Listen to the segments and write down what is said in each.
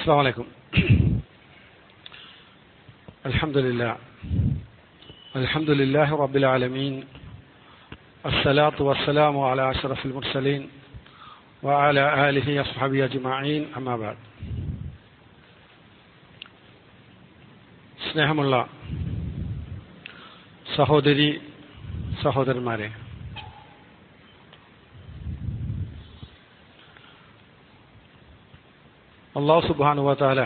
السلام عليكم الحمد لله الحمد لله رب العالمين الصلاة والسلام على أشرف المرسلين وعلى آله وصحبه أجمعين أما بعد സ്നേഹമുള്ള സഹോദരി സഹോദരന്മാരെ അള്ളാഹു സുബാനുവതാല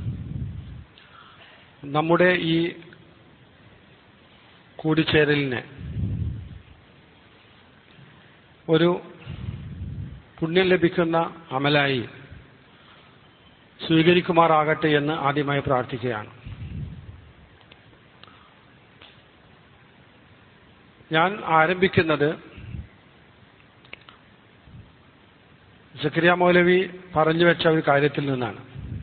നമ്മുടെ ഈ കൂടിച്ചേരലിനെ ഒരു പുണ്യം ലഭിക്കുന്ന അമലായി സ്വീകരിക്കുമാറാകട്ടെ എന്ന് ആദ്യമായി പ്രാർത്ഥിക്കുകയാണ് ഞാൻ ആരംഭിക്കുന്നത് സക്രിയ മൗലവി പറഞ്ഞു വെച്ച ഒരു കാര്യത്തിൽ നിന്നാണ്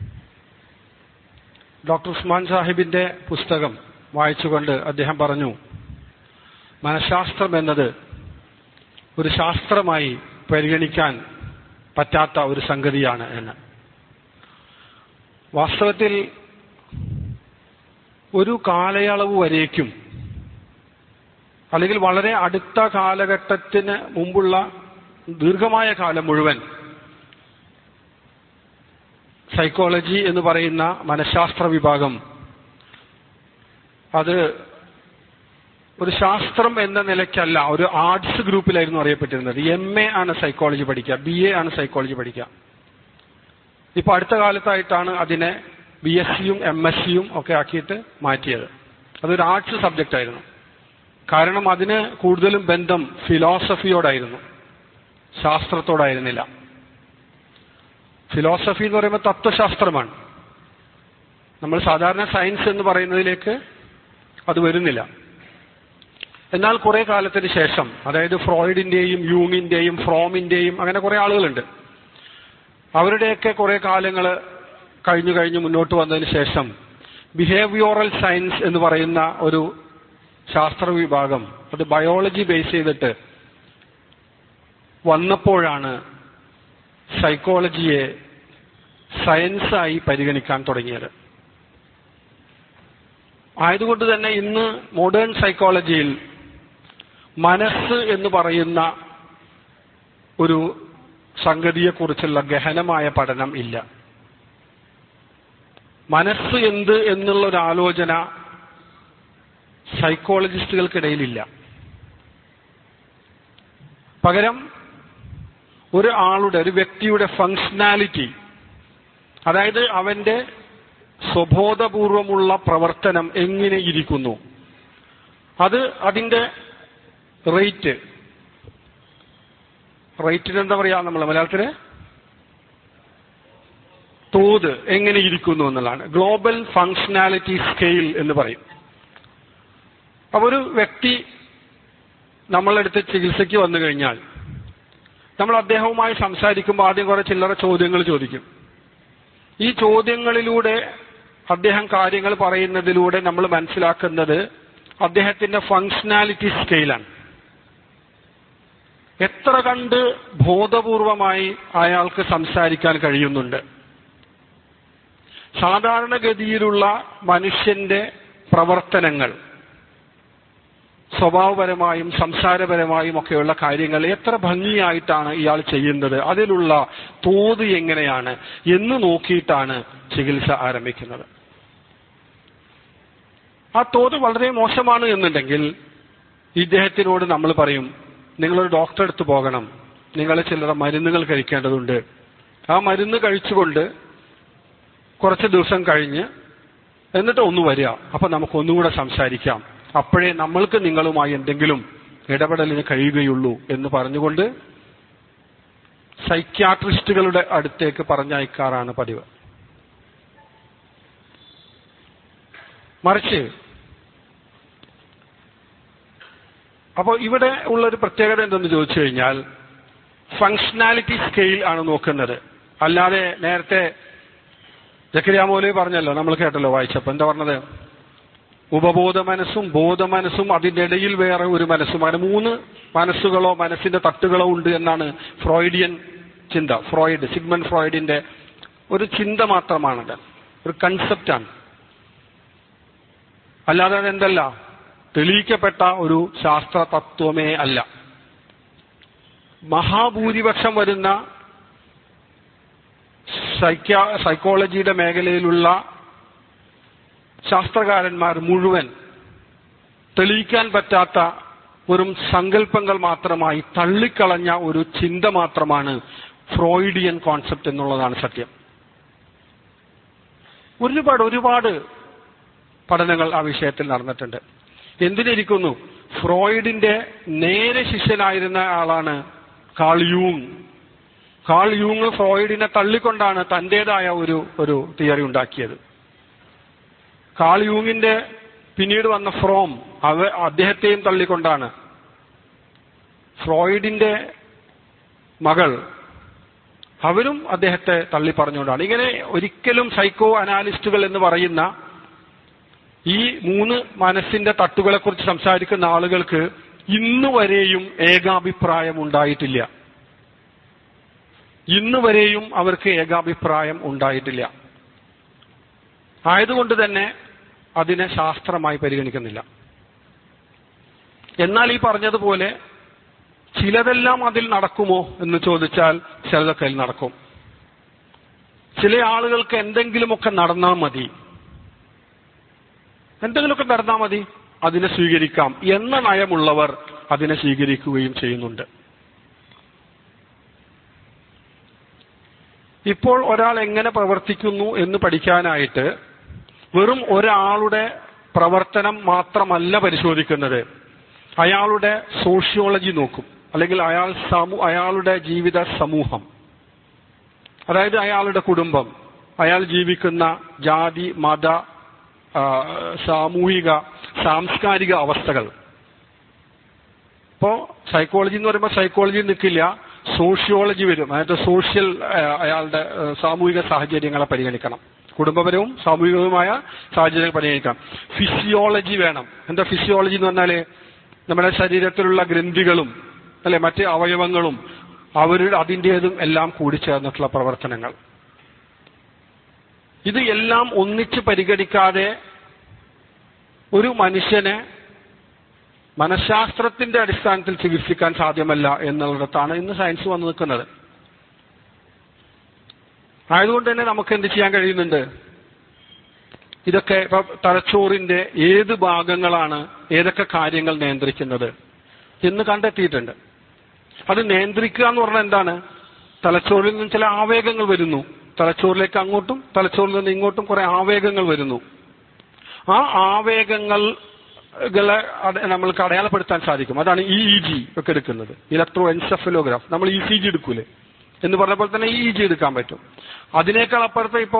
ഡോക്ടർ ഉസ്മാൻ സാഹിബിന്റെ പുസ്തകം വായിച്ചുകൊണ്ട് അദ്ദേഹം പറഞ്ഞു മനഃശാസ്ത്രം എന്നത് ഒരു ശാസ്ത്രമായി പരിഗണിക്കാൻ പറ്റാത്ത ഒരു സംഗതിയാണ് എന്ന് വാസ്തവത്തിൽ ഒരു കാലയളവ് വരേക്കും അല്ലെങ്കിൽ വളരെ അടുത്ത കാലഘട്ടത്തിന് മുമ്പുള്ള ദീർഘമായ കാലം മുഴുവൻ സൈക്കോളജി എന്ന് പറയുന്ന മനഃശാസ്ത്ര വിഭാഗം അത് ഒരു ശാസ്ത്രം എന്ന നിലയ്ക്കല്ല ഒരു ആർട്സ് ഗ്രൂപ്പിലായിരുന്നു അറിയപ്പെട്ടിരുന്നത് എം എ ആണ് സൈക്കോളജി പഠിക്കുക ബി എ ആണ് സൈക്കോളജി പഠിക്കുക ഇപ്പൊ അടുത്ത കാലത്തായിട്ടാണ് അതിനെ ബി എസ് സിയും എം എസ് സിയും ഒക്കെ ആക്കിയിട്ട് മാറ്റിയത് അതൊരു ആർട്സ് സബ്ജക്റ്റ് ആയിരുന്നു കാരണം അതിന് കൂടുതലും ബന്ധം ഫിലോസഫിയോടായിരുന്നു ശാസ്ത്രത്തോടായിരുന്നില്ല ഫിലോസഫി എന്ന് പറയുമ്പോൾ തത്വശാസ്ത്രമാണ് നമ്മൾ സാധാരണ സയൻസ് എന്ന് പറയുന്നതിലേക്ക് അത് വരുന്നില്ല എന്നാൽ കുറെ കാലത്തിന് ശേഷം അതായത് ഫ്രോയിഡിന്റെയും യൂങ്ങിന്റെയും ഫ്രോമിന്റെയും അങ്ങനെ കുറെ ആളുകളുണ്ട് അവരുടെയൊക്കെ കുറെ കാലങ്ങൾ കഴിഞ്ഞു കഴിഞ്ഞ് മുന്നോട്ട് വന്നതിന് ശേഷം ബിഹേവിയോറൽ സയൻസ് എന്ന് പറയുന്ന ഒരു ശാസ്ത്ര വിഭാഗം അത് ബയോളജി ബേസ് ചെയ്തിട്ട് വന്നപ്പോഴാണ് സൈക്കോളജിയെ സയൻസായി പരിഗണിക്കാൻ തുടങ്ങിയത് ആയതുകൊണ്ട് തന്നെ ഇന്ന് മോഡേൺ സൈക്കോളജിയിൽ മനസ്സ് എന്ന് പറയുന്ന ഒരു സംഗതിയെക്കുറിച്ചുള്ള ഗഹനമായ പഠനം ഇല്ല മനസ്സ് എന്ത് എന്നുള്ള ഒരു ആലോചന സൈക്കോളജിസ്റ്റുകൾക്കിടയിലില്ല പകരം ഒരു ആളുടെ ഒരു വ്യക്തിയുടെ ഫങ്ഷനാലിറ്റി അതായത് അവന്റെ സ്വബോധപൂർവമുള്ള പ്രവർത്തനം എങ്ങനെ ഇരിക്കുന്നു അത് അതിന്റെ റേറ്റ് റേറ്റിന് എന്താ പറയാ നമ്മൾ മലയാളത്തില് തോത് എങ്ങനെ ഇരിക്കുന്നു എന്നുള്ളതാണ് ഗ്ലോബൽ ഫങ്ഷനാലിറ്റി സ്കെയിൽ എന്ന് പറയും അപ്പൊ ഒരു വ്യക്തി നമ്മളെടുത്ത് ചികിത്സയ്ക്ക് വന്നു കഴിഞ്ഞാൽ നമ്മൾ അദ്ദേഹവുമായി സംസാരിക്കുമ്പോൾ ആദ്യം കുറെ ചില്ലറ ചോദ്യങ്ങൾ ചോദിക്കും ഈ ചോദ്യങ്ങളിലൂടെ അദ്ദേഹം കാര്യങ്ങൾ പറയുന്നതിലൂടെ നമ്മൾ മനസ്സിലാക്കുന്നത് അദ്ദേഹത്തിന്റെ ഫങ്ഷനാലിറ്റി സ്കെയിലാണ് എത്ര കണ്ട് ബോധപൂർവമായി അയാൾക്ക് സംസാരിക്കാൻ കഴിയുന്നുണ്ട് സാധാരണഗതിയിലുള്ള മനുഷ്യന്റെ പ്രവർത്തനങ്ങൾ സ്വഭാവപരമായും സംസാരപരമായും ഒക്കെയുള്ള കാര്യങ്ങൾ എത്ര ഭംഗിയായിട്ടാണ് ഇയാൾ ചെയ്യുന്നത് അതിലുള്ള തോത് എങ്ങനെയാണ് എന്ന് നോക്കിയിട്ടാണ് ചികിത്സ ആരംഭിക്കുന്നത് ആ തോത് വളരെ മോശമാണ് എന്നുണ്ടെങ്കിൽ ഇദ്ദേഹത്തിനോട് നമ്മൾ പറയും നിങ്ങളൊരു ഡോക്ടറെ അടുത്ത് പോകണം നിങ്ങൾ ചിലർ മരുന്നുകൾ കഴിക്കേണ്ടതുണ്ട് ആ മരുന്ന് കഴിച്ചുകൊണ്ട് കുറച്ച് ദിവസം കഴിഞ്ഞ് എന്നിട്ട് ഒന്ന് വരിക അപ്പൊ നമുക്ക് ഒന്നുകൂടെ സംസാരിക്കാം അപ്പോഴേ നമ്മൾക്ക് നിങ്ങളുമായി എന്തെങ്കിലും ഇടപെടലിന് കഴിയുകയുള്ളൂ എന്ന് പറഞ്ഞുകൊണ്ട് സൈക്യാട്രിസ്റ്റുകളുടെ അടുത്തേക്ക് പറഞ്ഞയക്കാറാണ് പതിവ് മറിച്ച് അപ്പോൾ ഇവിടെ ഉള്ള ഒരു പ്രത്യേകത എന്തെന്ന് ചോദിച്ചു കഴിഞ്ഞാൽ ഫങ്ഷനാലിറ്റി സ്കെയിൽ ആണ് നോക്കുന്നത് അല്ലാതെ നേരത്തെ ജക്കരിയാമോലി പറഞ്ഞല്ലോ നമ്മൾ കേട്ടല്ലോ വായിച്ചപ്പോ എന്താ പറഞ്ഞത് ഉപബോധ മനസ്സും ബോധ മനസ്സും അതിന്റെ ഇടയിൽ വേറെ ഒരു മനസ്സും അങ്ങനെ മൂന്ന് മനസ്സുകളോ മനസ്സിന്റെ തട്ടുകളോ ഉണ്ട് എന്നാണ് ഫ്രോയിഡിയൻ ചിന്ത ഫ്രോയിഡ് സിഗ്മൻ ഫ്രോയിഡിന്റെ ഒരു ചിന്ത മാത്രമാണത് ഒരു കൺസെപ്റ്റാണ് അല്ലാതെ അതെന്തല്ല തെളിയിക്കപ്പെട്ട ഒരു ശാസ്ത്ര തത്വമേ അല്ല മഹാഭൂരിപക്ഷം വരുന്ന സൈക്യ സൈക്കോളജിയുടെ മേഖലയിലുള്ള ശാസ്ത്രകാരന്മാർ മുഴുവൻ തെളിയിക്കാൻ പറ്റാത്ത വെറും സങ്കല്പങ്ങൾ മാത്രമായി തള്ളിക്കളഞ്ഞ ഒരു ചിന്ത മാത്രമാണ് ഫ്രോയിഡിയൻ കോൺസെപ്റ്റ് എന്നുള്ളതാണ് സത്യം ഒരുപാട് ഒരുപാട് പഠനങ്ങൾ ആ വിഷയത്തിൽ നടന്നിട്ടുണ്ട് എന്തിനിരിക്കുന്നു ഫ്രോയിഡിന്റെ നേരെ ശിഷ്യനായിരുന്ന ആളാണ് കാൾ യൂങ് കാൾ യൂങ് ഫ്രോയിഡിനെ തള്ളിക്കൊണ്ടാണ് തന്റേതായ ഒരു ഒരു തിയറി ഉണ്ടാക്കിയത് കാൾ യൂങ്ങിന്റെ പിന്നീട് വന്ന ഫ്രോം അവ അദ്ദേഹത്തെയും തള്ളിക്കൊണ്ടാണ് ഫ്രോയിഡിന്റെ മകൾ അവരും അദ്ദേഹത്തെ തള്ളി പറഞ്ഞുകൊണ്ടാണ് ഇങ്ങനെ ഒരിക്കലും സൈക്കോ അനാലിസ്റ്റുകൾ എന്ന് പറയുന്ന ഈ മൂന്ന് മനസ്സിന്റെ തട്ടുകളെ കുറിച്ച് സംസാരിക്കുന്ന ആളുകൾക്ക് ഇന്നു വരെയും ഏകാഭിപ്രായം ഉണ്ടായിട്ടില്ല ഇന്നു വരെയും അവർക്ക് ഏകാഭിപ്രായം ഉണ്ടായിട്ടില്ല ആയതുകൊണ്ട് തന്നെ അതിനെ ശാസ്ത്രമായി പരിഗണിക്കുന്നില്ല എന്നാൽ ഈ പറഞ്ഞതുപോലെ ചിലതെല്ലാം അതിൽ നടക്കുമോ എന്ന് ചോദിച്ചാൽ ചിലതൊക്കെ അതിൽ നടക്കും ചില ആളുകൾക്ക് എന്തെങ്കിലുമൊക്കെ നടന്നാൽ മതി എന്തെങ്കിലുമൊക്കെ നടന്നാൽ മതി അതിനെ സ്വീകരിക്കാം എന്ന നയമുള്ളവർ അതിനെ സ്വീകരിക്കുകയും ചെയ്യുന്നുണ്ട് ഇപ്പോൾ ഒരാൾ എങ്ങനെ പ്രവർത്തിക്കുന്നു എന്ന് പഠിക്കാനായിട്ട് വെറും ഒരാളുടെ പ്രവർത്തനം മാത്രമല്ല പരിശോധിക്കുന്നത് അയാളുടെ സോഷ്യോളജി നോക്കും അല്ലെങ്കിൽ അയാൾ സമൂ അയാളുടെ ജീവിത സമൂഹം അതായത് അയാളുടെ കുടുംബം അയാൾ ജീവിക്കുന്ന ജാതി മത ആ, സാമൂഹിക സാംസ്കാരിക അവസ്ഥകൾ ഇപ്പോ സൈക്കോളജി എന്ന് പറയുമ്പോൾ സൈക്കോളജി നിൽക്കില്ല സോഷ്യോളജി വരും അതായത് സോഷ്യൽ ആ, അയാളുടെ ആ, സാമൂഹിക സാഹചര്യങ്ങളെ പരിഗണിക്കണം കുടുംബപരവും സാമൂഹികവുമായ സാഹചര്യങ്ങൾ പരിഗണിക്കണം ഫിസിയോളജി വേണം എന്താ ഫിസിയോളജി എന്ന് പറഞ്ഞാല് നമ്മുടെ ശരീരത്തിലുള്ള ഗ്രന്ഥികളും അല്ലെ മറ്റ് അവയവങ്ങളും അവരുടെ അതിൻ്റെതും എല്ലാം കൂടിച്ചേർന്നിട്ടുള്ള പ്രവർത്തനങ്ങൾ ഇത് എല്ലാം ഒന്നിച്ച് പരിഗണിക്കാതെ ഒരു മനുഷ്യനെ മനഃശാസ്ത്രത്തിന്റെ അടിസ്ഥാനത്തിൽ ചികിത്സിക്കാൻ സാധ്യമല്ല എന്നുള്ളിടത്താണ് ഇന്ന് സയൻസ് വന്നു നിൽക്കുന്നത് ആയതുകൊണ്ട് തന്നെ നമുക്ക് എന്ത് ചെയ്യാൻ കഴിയുന്നുണ്ട് ഇതൊക്കെ ഇപ്പൊ തലച്ചോറിന്റെ ഏത് ഭാഗങ്ങളാണ് ഏതൊക്കെ കാര്യങ്ങൾ നിയന്ത്രിക്കുന്നത് എന്ന് കണ്ടെത്തിയിട്ടുണ്ട് അത് നിയന്ത്രിക്കുക എന്ന് പറഞ്ഞാൽ എന്താണ് തലച്ചോറിൽ നിന്ന് ചില ആവേഗങ്ങൾ വരുന്നു തലച്ചോറിലേക്ക് അങ്ങോട്ടും തലച്ചോറിൽ നിന്ന് ഇങ്ങോട്ടും കുറെ ആവേഗങ്ങൾ വരുന്നു ആ ആവേഗങ്ങളെ അട- നമ്മൾക്ക് അടയാളപ്പെടുത്താൻ സാധിക്കും അതാണ് ഇ ഇ ജി ഒക്കെ എടുക്കുന്നത് ഇലക്ട്രോ എൻസെഫലോഗ്രാഫ് നമ്മൾ ഇ സി ജി എടുക്കൂലേ എന്ന് പറഞ്ഞ പോലെ തന്നെ ഇ ജി എടുക്കാൻ പറ്റും അതിനേക്കാൾ അപ്പുറത്ത് ഇപ്പോ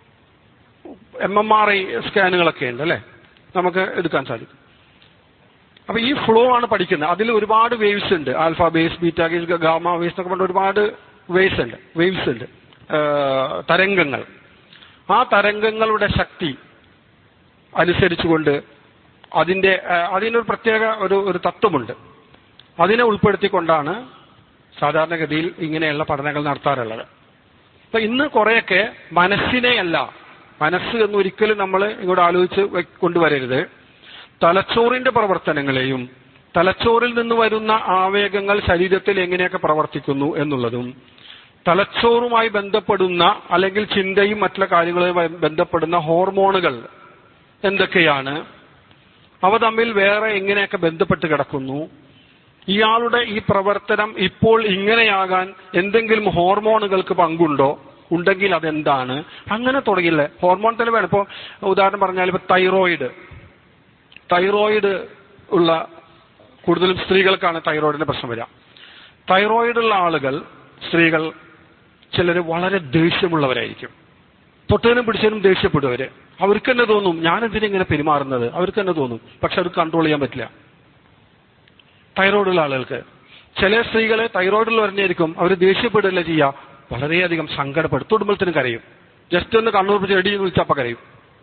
എം എം ആർ ഐ സ്കാനുകളൊക്കെ ഉണ്ട് അല്ലെ നമുക്ക് എടുക്കാൻ സാധിക്കും അപ്പൊ ഈ ഫ്ലോ ആണ് പഠിക്കുന്നത് അതിൽ ഒരുപാട് വേവ്സ് ഉണ്ട് alpha waves beta waves gamma waves എന്നൊക്കെ പറഞ്ഞ ഒരുപാട് വേവ്സ് ഉണ്ട് വേവ്സ് ഉണ്ട് ആ, തരംഗങ്ങൾ ആ തരംഗങ്ങളുടെ ശക്തി അനുസരിച്ചുകൊണ്ട് അതിന്റെ ആ, അതിനൊരു പ്രത്യേക ഒരു ഒരു തത്വമുണ്ട് അതിനെ ഉൾപ്പെടുത്തിക്കൊണ്ടാണ് സാധാരണഗതിയിൽ ഇങ്ങനെയുള്ള പഠനങ്ങൾ നടത്താറുള്ളത് അപ്പൊ ഇന്ന് കുറെയൊക്കെ മനസ്സിനെയല്ല മനസ്സ് എന്ന് ഒരിക്കലും നമ്മൾ ഇങ്ങോട്ട് ആലോചിച്ച് വെ- കൊണ്ടുവരരുത് തലച്ചോറിന്റെ പ്രവർത്തനങ്ങളെയും തലച്ചോറിൽ നിന്ന് വരുന്ന ആവേഗങ്ങൾ ശരീരത്തിൽ എങ്ങനെയൊക്കെ പ്രവർത്തിക്കുന്നു എന്നുള്ളതും തലച്ചോറുമായി ബന്ധപ്പെടുന്ന അല്ലെങ്കിൽ ചിന്തയും മറ്റുള്ള കാര്യങ്ങളുമായി ബന്ധപ്പെടുന്ന ഹോർമോണുകൾ എന്തൊക്കെയാണ് അവ തമ്മിൽ വേറെ എങ്ങനെയൊക്കെ ബന്ധപ്പെട്ട് കിടക്കുന്നു ഇയാളുടെ ഈ പ്രവർത്തനം ഇപ്പോൾ ഇങ്ങനെയാകാൻ എന്തെങ്കിലും ഹോർമോണുകൾക്ക് പങ്കുണ്ടോ ഉണ്ടെങ്കിൽ അതെന്താണ് അങ്ങനെ തുടങ്ങിയില്ലേ ഹോർമോൺ തന്നെ വേണം ഇപ്പോ ഉദാഹരണം പറഞ്ഞാൽ ഇപ്പൊ തൈറോയിഡ് തൈറോയിഡ് ഉള്ള കൂടുതലും സ്ത്രീകൾക്കാണ് തൈറോയിഡിന്റെ പ്രശ്നം വരിക തൈറോയിഡ് ഉള്ള ആളുകൾ സ്ത്രീകൾ ചിലർ വളരെ ദേഷ്യമുള്ളവരായിരിക്കും തൊട്ടതിനും പിടിച്ചതിനും ദേഷ്യപ്പെടുവര് അവർക്ക് തന്നെ തോന്നും ഞാൻ എന്തിനിങ്ങനെ പെരുമാറുന്നത് അവർക്ക് തന്നെ തോന്നും പക്ഷെ അത് കൺട്രോൾ ചെയ്യാൻ പറ്റില്ല തൈറോയിഡ് ഉള്ള ആളുകൾക്ക് ചില സ്ത്രീകളെ തൈറോയിഡിൽ പറഞ്ഞായിരിക്കും അവർ ദേഷ്യപ്പെടുകയല്ല ചെയ്യുക വളരെയധികം സങ്കടപ്പെടും തൊടുമ്പത്തിന് കരയും ജസ്റ്റ് ഒന്ന് കണ്ണൂർ പിടിച്ച് എടി എന്ന് വിളിച്ചപ്പ കരയും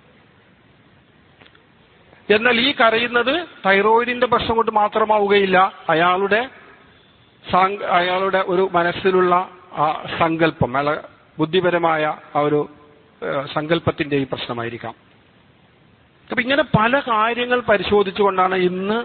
എന്നാൽ ഈ കരയുന്നത് തൈറോയിഡിന്റെ പ്രശ്നം കൊണ്ട് മാത്രമാവുകയില്ല അയാളുടെ സാങ്ക- അയാളുടെ ഒരു മനസ്സിലുള്ള ആ സങ്കല്പം അയാളെ ബുദ്ധിപരമായ ആ ഒരു ഏഹ്, സങ്കല്പത്തിന്റെയും പ്രശ്നമായിരിക്കാം അപ്പൊ ഇങ്ങനെ പല കാര്യങ്ങൾ പരിശോധിച്ചുകൊണ്ടാണ് ഇന്ന്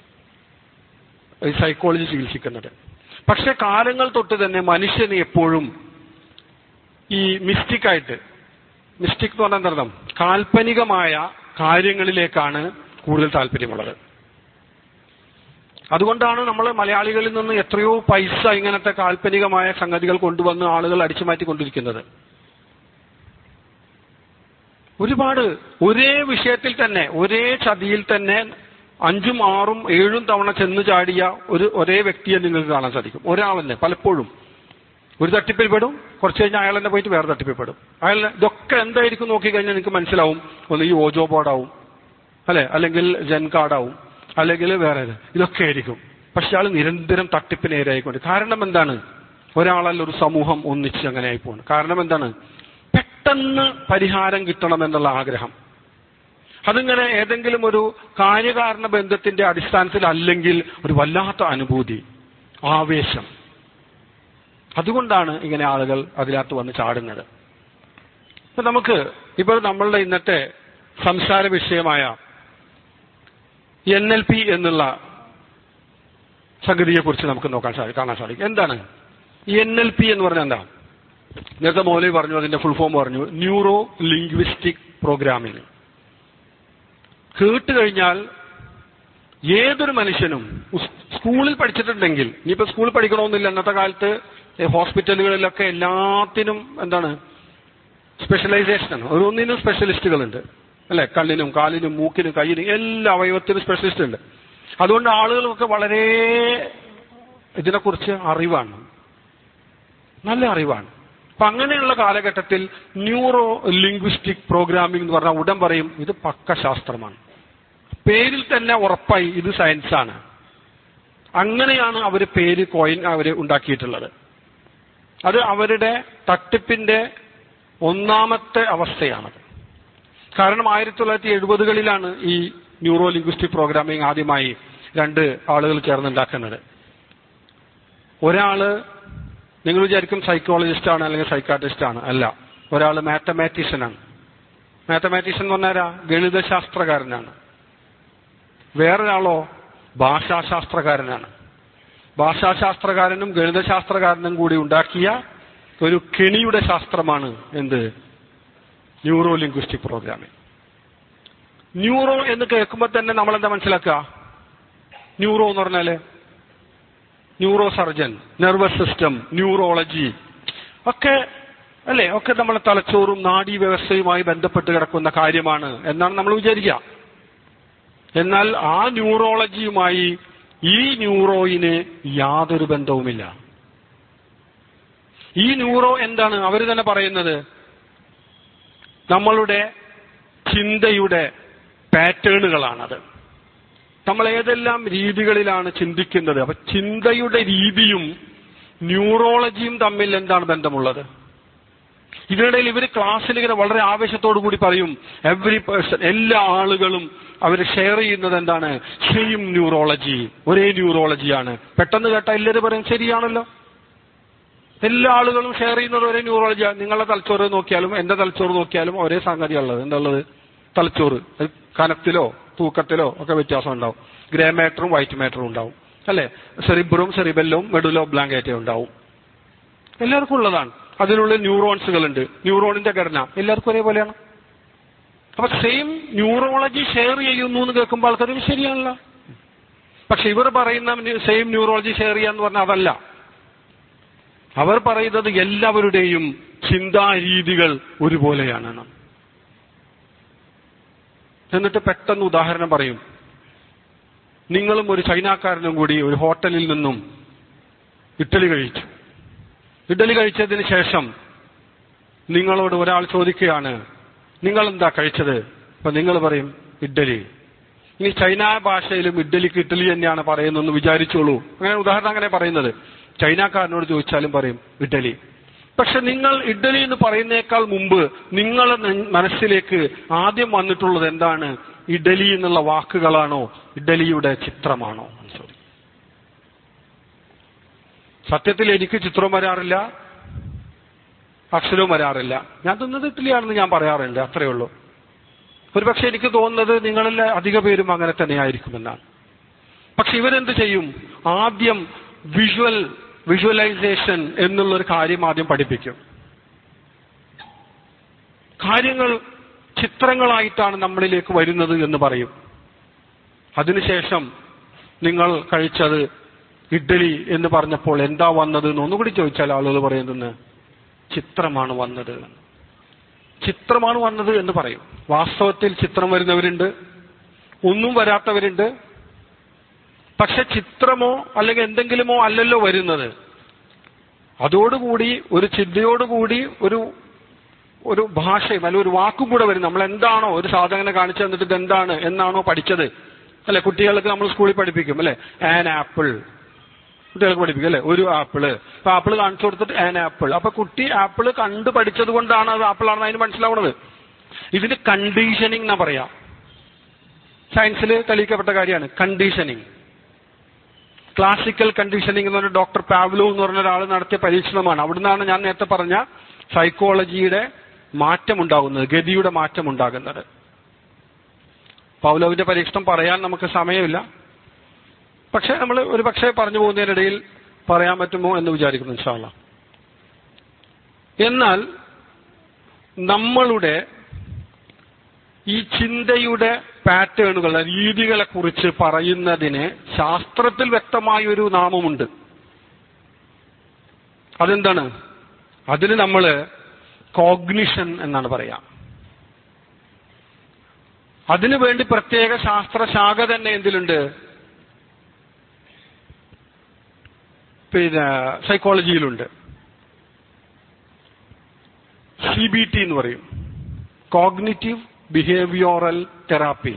ഈ സൈക്കോളജി ചികിത്സിക്കുന്നത് പക്ഷെ കാലങ്ങൾ തൊട്ട് തന്നെ മനുഷ്യന് എപ്പോഴും ഈ മിസ്റ്റിക്കായിട്ട് മിസ്റ്റിക് എന്ന് പറഞ്ഞാൽ എന്താ അർത്ഥം കാൽപ്പനികമായ കാര്യങ്ങളിലേക്കാണ് കൂടുതൽ താല്പര്യമുള്ളത് അതുകൊണ്ടാണ് നമ്മൾ മലയാളികളിൽ നിന്ന് എത്രയോ പൈസ ഇങ്ങനത്തെ കാൽപ്പനികമായ സംഗതികൾ കൊണ്ടുവന്ന് ആളുകൾ അടിച്ചു മാറ്റിക്കൊണ്ടിരിക്കുന്നത് ഒരുപാട് ഒരേ വിഷയത്തിൽ തന്നെ ഒരേ ചതിയിൽ തന്നെ അഞ്ചും ആറും ഏഴും തവണ ചെന്ന് ചാടിയ ഒരു ഒരേ വ്യക്തിയെ നിങ്ങൾക്ക് കാണാൻ സാധിക്കും ഒരാളെന്നെ പലപ്പോഴും ഒരു തട്ടിപ്പിൽ പെടും കുറച്ച് കഴിഞ്ഞാൽ അയാൾ തന്നെ പോയിട്ട് വേറെ തട്ടിപ്പിൽ പെടും അയാൾ ഇതൊക്കെ എന്തായിരിക്കും നോക്കിക്കഴിഞ്ഞാൽ നിങ്ങൾക്ക് മനസ്സിലാവും ഒന്ന് ഈ ഓജോ ബോർഡാവും അല്ലെ അല്ലെങ്കിൽ ജൻ കാർഡാവും അല്ലെങ്കിൽ വേറെ ഇത്. ഇതൊക്കെ ആയിരിക്കും പക്ഷെ അയാൾ നിരന്തരം തട്ടിപ്പിന് ഇരയായിക്കൊണ്ട് കാരണം എന്താണ് ഒരാളല്ല ഒരു സമൂഹം ഒന്നിച്ച് അങ്ങനെ ആയി പോകുന്നു കാരണം എന്താണ് പെട്ടെന്ന് പരിഹാരം കിട്ടണം എന്നുള്ള ആഗ്രഹം അതിങ്ങനെ ഏതെങ്കിലും ഒരു കാര്യകാരണ ബന്ധത്തിന്റെ അടിസ്ഥാനത്തിൽ അല്ലെങ്കിൽ ഒരു വല്ലാത്ത അനുഭൂതി ആവേശം അതുകൊണ്ടാണ് ഇങ്ങനെ ആളുകൾ അതിനകത്ത് വന്ന് ചാടുന്നത് ഇപ്പൊ നമുക്ക് ഇപ്പോൾ നമ്മളുടെ ഇന്നത്തെ സംസാര വിഷയമായ എൻ എൽ പി എന്നുള്ള സംഗതിയെ കുറിച്ച് നമുക്ക് നോക്കാൻ സാധിക്കും കാണാൻ സാധിക്കും എന്താണ് എൻ എൽ പി എന്ന് പറഞ്ഞാൽ എന്താ നേരത്തെ മൗലവി പറഞ്ഞു അതിന്റെ ഫുൾ ഫോം പറഞ്ഞു ന്യൂറോ ലിംഗ്വിസ്റ്റിക് പ്രോഗ്രാമിംഗ് കേട്ട് കഴിഞ്ഞാൽ ഏതൊരു മനുഷ്യനും ഉസ്- സ്കൂളിൽ പഠിച്ചിട്ടുണ്ടെങ്കിൽ ഇനിയിപ്പോ സ്കൂളിൽ പഠിക്കണമെന്നില്ല അന്നത്തെ കാലത്ത് ഈ ഹോസ്പിറ്റലുകളിലൊക്കെ എല്ലാത്തിനും എന്താണ് സ്പെഷ്യലൈസേഷനാണ് ഓരോന്നിനും സ്പെഷ്യലിസ്റ്റുകളുണ്ട് അല്ലെ കണ്ണിനും കാലിനും മൂക്കിനും കയ്യിനും എല്ലാ അവയവത്തിനും സ്പെഷ്യലിസ്റ്റ് ഉണ്ട് അതുകൊണ്ട് ആളുകൾക്ക് വളരെ ഇതിനെക്കുറിച്ച് അറിവാണ് നല്ല അറിവാണ് അപ്പൊ അങ്ങനെയുള്ള കാലഘട്ടത്തിൽ ന്യൂറോ ലിംഗ്വിസ്റ്റിക് പ്രോഗ്രാമിംഗ് എന്ന് പറഞ്ഞാൽ ഉടൻ പറയും ഇത് പക്ക ശാസ്ത്രമാണ് പേരിൽ തന്നെ ഉറപ്പായി ഇത് സയൻസാണ് അങ്ങനെയാണ് അവർ പേര് കോയിൻ അവർ ഉണ്ടാക്കിയിട്ടുള്ളത് അത് അവരുടെ തട്ടിപ്പിന്റെ ഒന്നാമത്തെ അവസ്ഥയാണത് കാരണം ആയിരത്തി തൊള്ളായിരത്തി എഴുപതുകളിലാണ് ഈ ന്യൂറോ ലിംഗ്വിസ്റ്റിക് പ്രോഗ്രാമിംഗ് ആദ്യമായി രണ്ട് ആളുകൾ ചേർന്നുണ്ടാക്കുന്നത് ഒരാള് നിങ്ങൾ വിചാരിക്കും സൈക്കോളജിസ്റ്റ് ആണ് അല്ലെങ്കിൽ സൈക്കാട്രിസ്റ്റ് ആണ് അല്ല ഒരാൾ മാത്തമാറ്റീഷ്യൻ ആണ് മാത്തമാറ്റീഷ്യൻ എന്ന് പറഞ്ഞാൽ ആരാ? ഗണിതശാസ്ത്രകാരനാണ് വേറൊരാളോ ഭാഷാശാസ്ത്രകാരനാണ് ഭാഷാശാസ്ത്രകാരനും ഗണിതശാസ്ത്രകാരനും കൂടി ഉണ്ടാക്കിയ ഒരു കെണിയുടെ ശാസ്ത്രമാണ് എന്ത് ന്യൂറോ ലിംഗ്വിസ്റ്റിക് പ്രോഗ്രാമിംഗ് ന്യൂറോ എന്ന് കേൾക്കുമ്പോൾ തന്നെ നമ്മൾ എന്താ മനസ്സിലാക്കുക ന്യൂറോ എന്ന് പറഞ്ഞാല് neuro surgeon nervous system neurology ഒക്കെ അല്ലെ ഒക്കെ നമ്മളെ തലച്ചോറും നാഡീ വ്യവസ്ഥയുമായി ബന്ധപ്പെട്ട് കിടക്കുന്ന കാര്യമാണ് എന്നാണ് നമ്മൾ വിചാരിക്കുക എന്നാൽ ആ ന്യൂറോളജിയുമായി ഈ ന്യൂറോയിന് യാതൊരു ബന്ധവുമില്ല ഈ ന്യൂറോ എന്താണ് അവർ തന്നെ പറയുന്നത് നമ്മളുടെ ചിന്തയുടെ പാറ്റേണുകളാണത് നമ്മൾ ഏതെല്ലാം രീതികളിലാണ് ചിന്തിക്കുന്നത് അപ്പൊ ചിന്തയുടെ രീതിയും ന്യൂറോളജിയും തമ്മിൽ എന്താണ് ബന്ധമുള്ളത് ഇതിനിടയിൽ ഇവർ ക്ലാസ്സിൽ ഇങ്ങനെ വളരെ ആവേശത്തോടു കൂടി പറയും എവറി പേഴ്സൺ എല്ലാ ആളുകളും അവർ ഷെയർ ചെയ്യുന്നത് എന്താണ് സെയിം ന്യൂറോളജി ഒരേ ന്യൂറോളജിയാണ് പെട്ടെന്ന് കേട്ടാൽ എല്ലാവരും പറയും ശരിയാണല്ലോ എല്ലാ ആളുകളും ഷെയർ ചെയ്യുന്നത് ഒരേ ന്യൂറോളജിയാണ് നിങ്ങളുടെ തലച്ചോറ് നോക്കിയാലും എന്റെ തലച്ചോറ് നോക്കിയാലും ഒരേ സംഗതിയുള്ളത് എന്താ തലച്ചോറ് അത് കനത്തിലോ തൂക്കത്തിലോ ഒക്കെ വ്യത്യാസം ഉണ്ടാവും ഗ്രേ മാറ്ററും വൈറ്റ് മാറ്ററും ഉണ്ടാവും അല്ലെ സെറിബ്രും സെറിബെല്ലും മെഡുലോ ബ്ലാങ്കേറ്റേ ഉണ്ടാവും എല്ലാവർക്കും ഉള്ളതാണ് അതിനുള്ളിൽ ന്യൂറോൺസുകൾ ഉണ്ട് ന്യൂറോണിന്റെ ഘടന എല്ലാവർക്കും ഒരേപോലെയാണ് അപ്പൊ സെയിം ന്യൂറോളജി ഷെയർ ചെയ്യുന്നു എന്ന് കേൾക്കുമ്പോൾ ആൾക്കാർ ശരിയാണല്ലോ പക്ഷെ ഇവർ പറയുന്ന സെയിം ന്യൂറോളജി ഷെയർ ചെയ്യാന്ന് പറഞ്ഞാൽ അതല്ല അവർ പറയുന്നത് എല്ലാവരുടെയും ചിന്താരീതികൾ ഒരുപോലെയാണ് എന്നിട്ട് പെട്ടെന്ന് ഉദാഹരണം പറയും നിങ്ങളും ഒരു ചൈനക്കാരനും കൂടി ഒരു ഹോട്ടലിൽ നിന്നും ഇഡ്ഡലി കഴിച്ചു ഇഡ്ഡലി കഴിച്ചതിന് ശേഷം നിങ്ങളോട് ഒരാൾ ചോദിക്കുകയാണ് നിങ്ങൾ എന്താ കഴിച്ചത് അപ്പൊ നിങ്ങൾ പറയും ഇഡ്ഡലി ഇനി ചൈന ഭാഷയിലും ഇഡ്ഡലിക്ക് ഇഡ്ഡലി തന്നെയാണ് പറയുന്നതെന്ന് വിചാരിച്ചോളൂ അങ്ങനെ ഉദാഹരണം അങ്ങനെ പറയുന്നത് ചൈനക്കാരനോട് ചോദിച്ചാലും പറയും ഇഡ്ഡലി പക്ഷെ നിങ്ങൾ ഇഡ്ഡലി എന്ന് പറയുന്നേക്കാൾ മുമ്പ് നിങ്ങളുടെ മനസ്സിലേക്ക് ആദ്യം വന്നിട്ടുള്ളത് എന്താണ് ഇഡലി എന്നുള്ള വാക്കുകളാണോ ഇഡലിയുടെ ചിത്രമാണോ എന്ന് ചോദിക്കും സത്യത്തിൽ എനിക്ക് ചിത്രം വരാറില്ല അക്ഷരവും വരാറില്ല ഞാൻ തിന്നത് ഇഡ്ഡലിയാണെന്ന് ഞാൻ പറയാറുണ്ട് അത്രയേ ഉള്ളൂ ഒരുപക്ഷെ എനിക്ക് തോന്നുന്നത് നിങ്ങളിൽ അധിക പേരും അങ്ങനെ തന്നെയായിരിക്കുമെന്നാണ് പക്ഷെ ഇവരെന്ത് ചെയ്യും ആദ്യം വിഷ്വൽ വിഷ്വലൈസേഷൻ എന്നുള്ളൊരു കാര്യം ആദ്യം പഠിപ്പിക്കും കാര്യങ്ങൾ ചിത്രങ്ങളായിട്ടാണ് നമ്മളിലേക്ക് വരുന്നത് എന്ന് പറയും അതിനുശേഷം നിങ്ങൾ കഴിച്ചത് ഇഡ്ഡലി എന്ന് പറഞ്ഞപ്പോൾ എന്താ വന്നത് എന്ന് ഒന്നുകൂടി ചോദിച്ചാൽ ആളുകൾ പറയുന്നത് ചിത്രമാണ് വന്നത് ചിത്രമാണ് വന്നത് എന്ന് പറയും വാസ്തവത്തിൽ ചിത്രം വരുന്നവരുണ്ട് ഒന്നും വരാത്തവരുണ്ട് പക്ഷെ ചിത്രമോ അല്ലെങ്കിൽ എന്തെങ്കിലുമോ അല്ലല്ലോ വരുന്നത് അതോടുകൂടി ഒരു ചിന്തയോടുകൂടി ഒരു ഒരു ഭാഷയും അല്ല ഒരു വാക്കും കൂടെ വരും നമ്മൾ എന്താണോ ഒരു സാധനം കാണിച്ചു തന്നിട്ട് ഇത് എന്താണ് എന്നാണോ പഠിച്ചത് അല്ലെ കുട്ടികൾക്ക് നമ്മൾ സ്കൂളിൽ പഠിപ്പിക്കും അല്ലെ ആൻ ആപ്പിൾ കുട്ടികൾക്ക് പഠിപ്പിക്കും അല്ലെ ഒരു ആപ്പിള് അപ്പൊ ആപ്പിൾ കാണിച്ചു കൊടുത്തിട്ട് ആൻ ആപ്പിൾ അപ്പൊ കുട്ടി ആപ്പിൾ കണ്ടു പഠിച്ചത് കൊണ്ടാണ് അത് ആപ്പിൾ ആണെന്ന് അതിന് മനസ്സിലാവുന്നത് ഇതിന് കണ്ടീഷനിങ് എന്നാ പറയാ സയൻസിൽ തെളിയിക്കപ്പെട്ട കാര്യമാണ് കണ്ടീഷനിങ് ക്ലാസിക്കൽ കണ്ടീഷനിങ് എന്ന് പറഞ്ഞ ഡോക്ടർ പാവ്ലോ എന്ന് പറഞ്ഞ ഒരാൾ നടത്തിയ പരീക്ഷണമാണ് അവിടുന്നാണ് ഞാൻ നേരത്തെ പറഞ്ഞ സൈക്കോളജിയുടെ മാറ്റമുണ്ടാകുന്നത് ഗതിയുടെ മാറ്റമുണ്ടാകുന്നത് പൗലോവിന്റെ പരീക്ഷണം പറയാൻ നമുക്ക് സമയമില്ല പക്ഷെ നമ്മൾ ഒരു പക്ഷേ പറഞ്ഞു പോകുന്നതിനിടയിൽ പറയാൻ പറ്റുമോ എന്ന് വിചാരിക്കുന്നു ഇൻഷാല്ല എന്നാൽ നമ്മളുടെ ഈ ചിന്തയുടെ പാറ്റേണുകൾ രീതികളെ കുറിച്ച് പറയുന്നതിന് ശാസ്ത്രത്തിൽ വ്യക്തമായ ഒരു നാമമുണ്ട് അതെന്താണ് അതിന് നമ്മൾ കോഗ്നിഷൻ എന്നാണ് പറയാ അതിനു വേണ്ടി പ്രത്യേക ശാസ്ത്രശാഖ തന്നെ എന്തിലുണ്ട് പിന്നെ സൈക്കോളജിയിലുണ്ട് സി ബി ടി എന്ന് പറയും കോഗ്നിറ്റീവ് ബിഹേവിയോറൽ തെറാപ്പി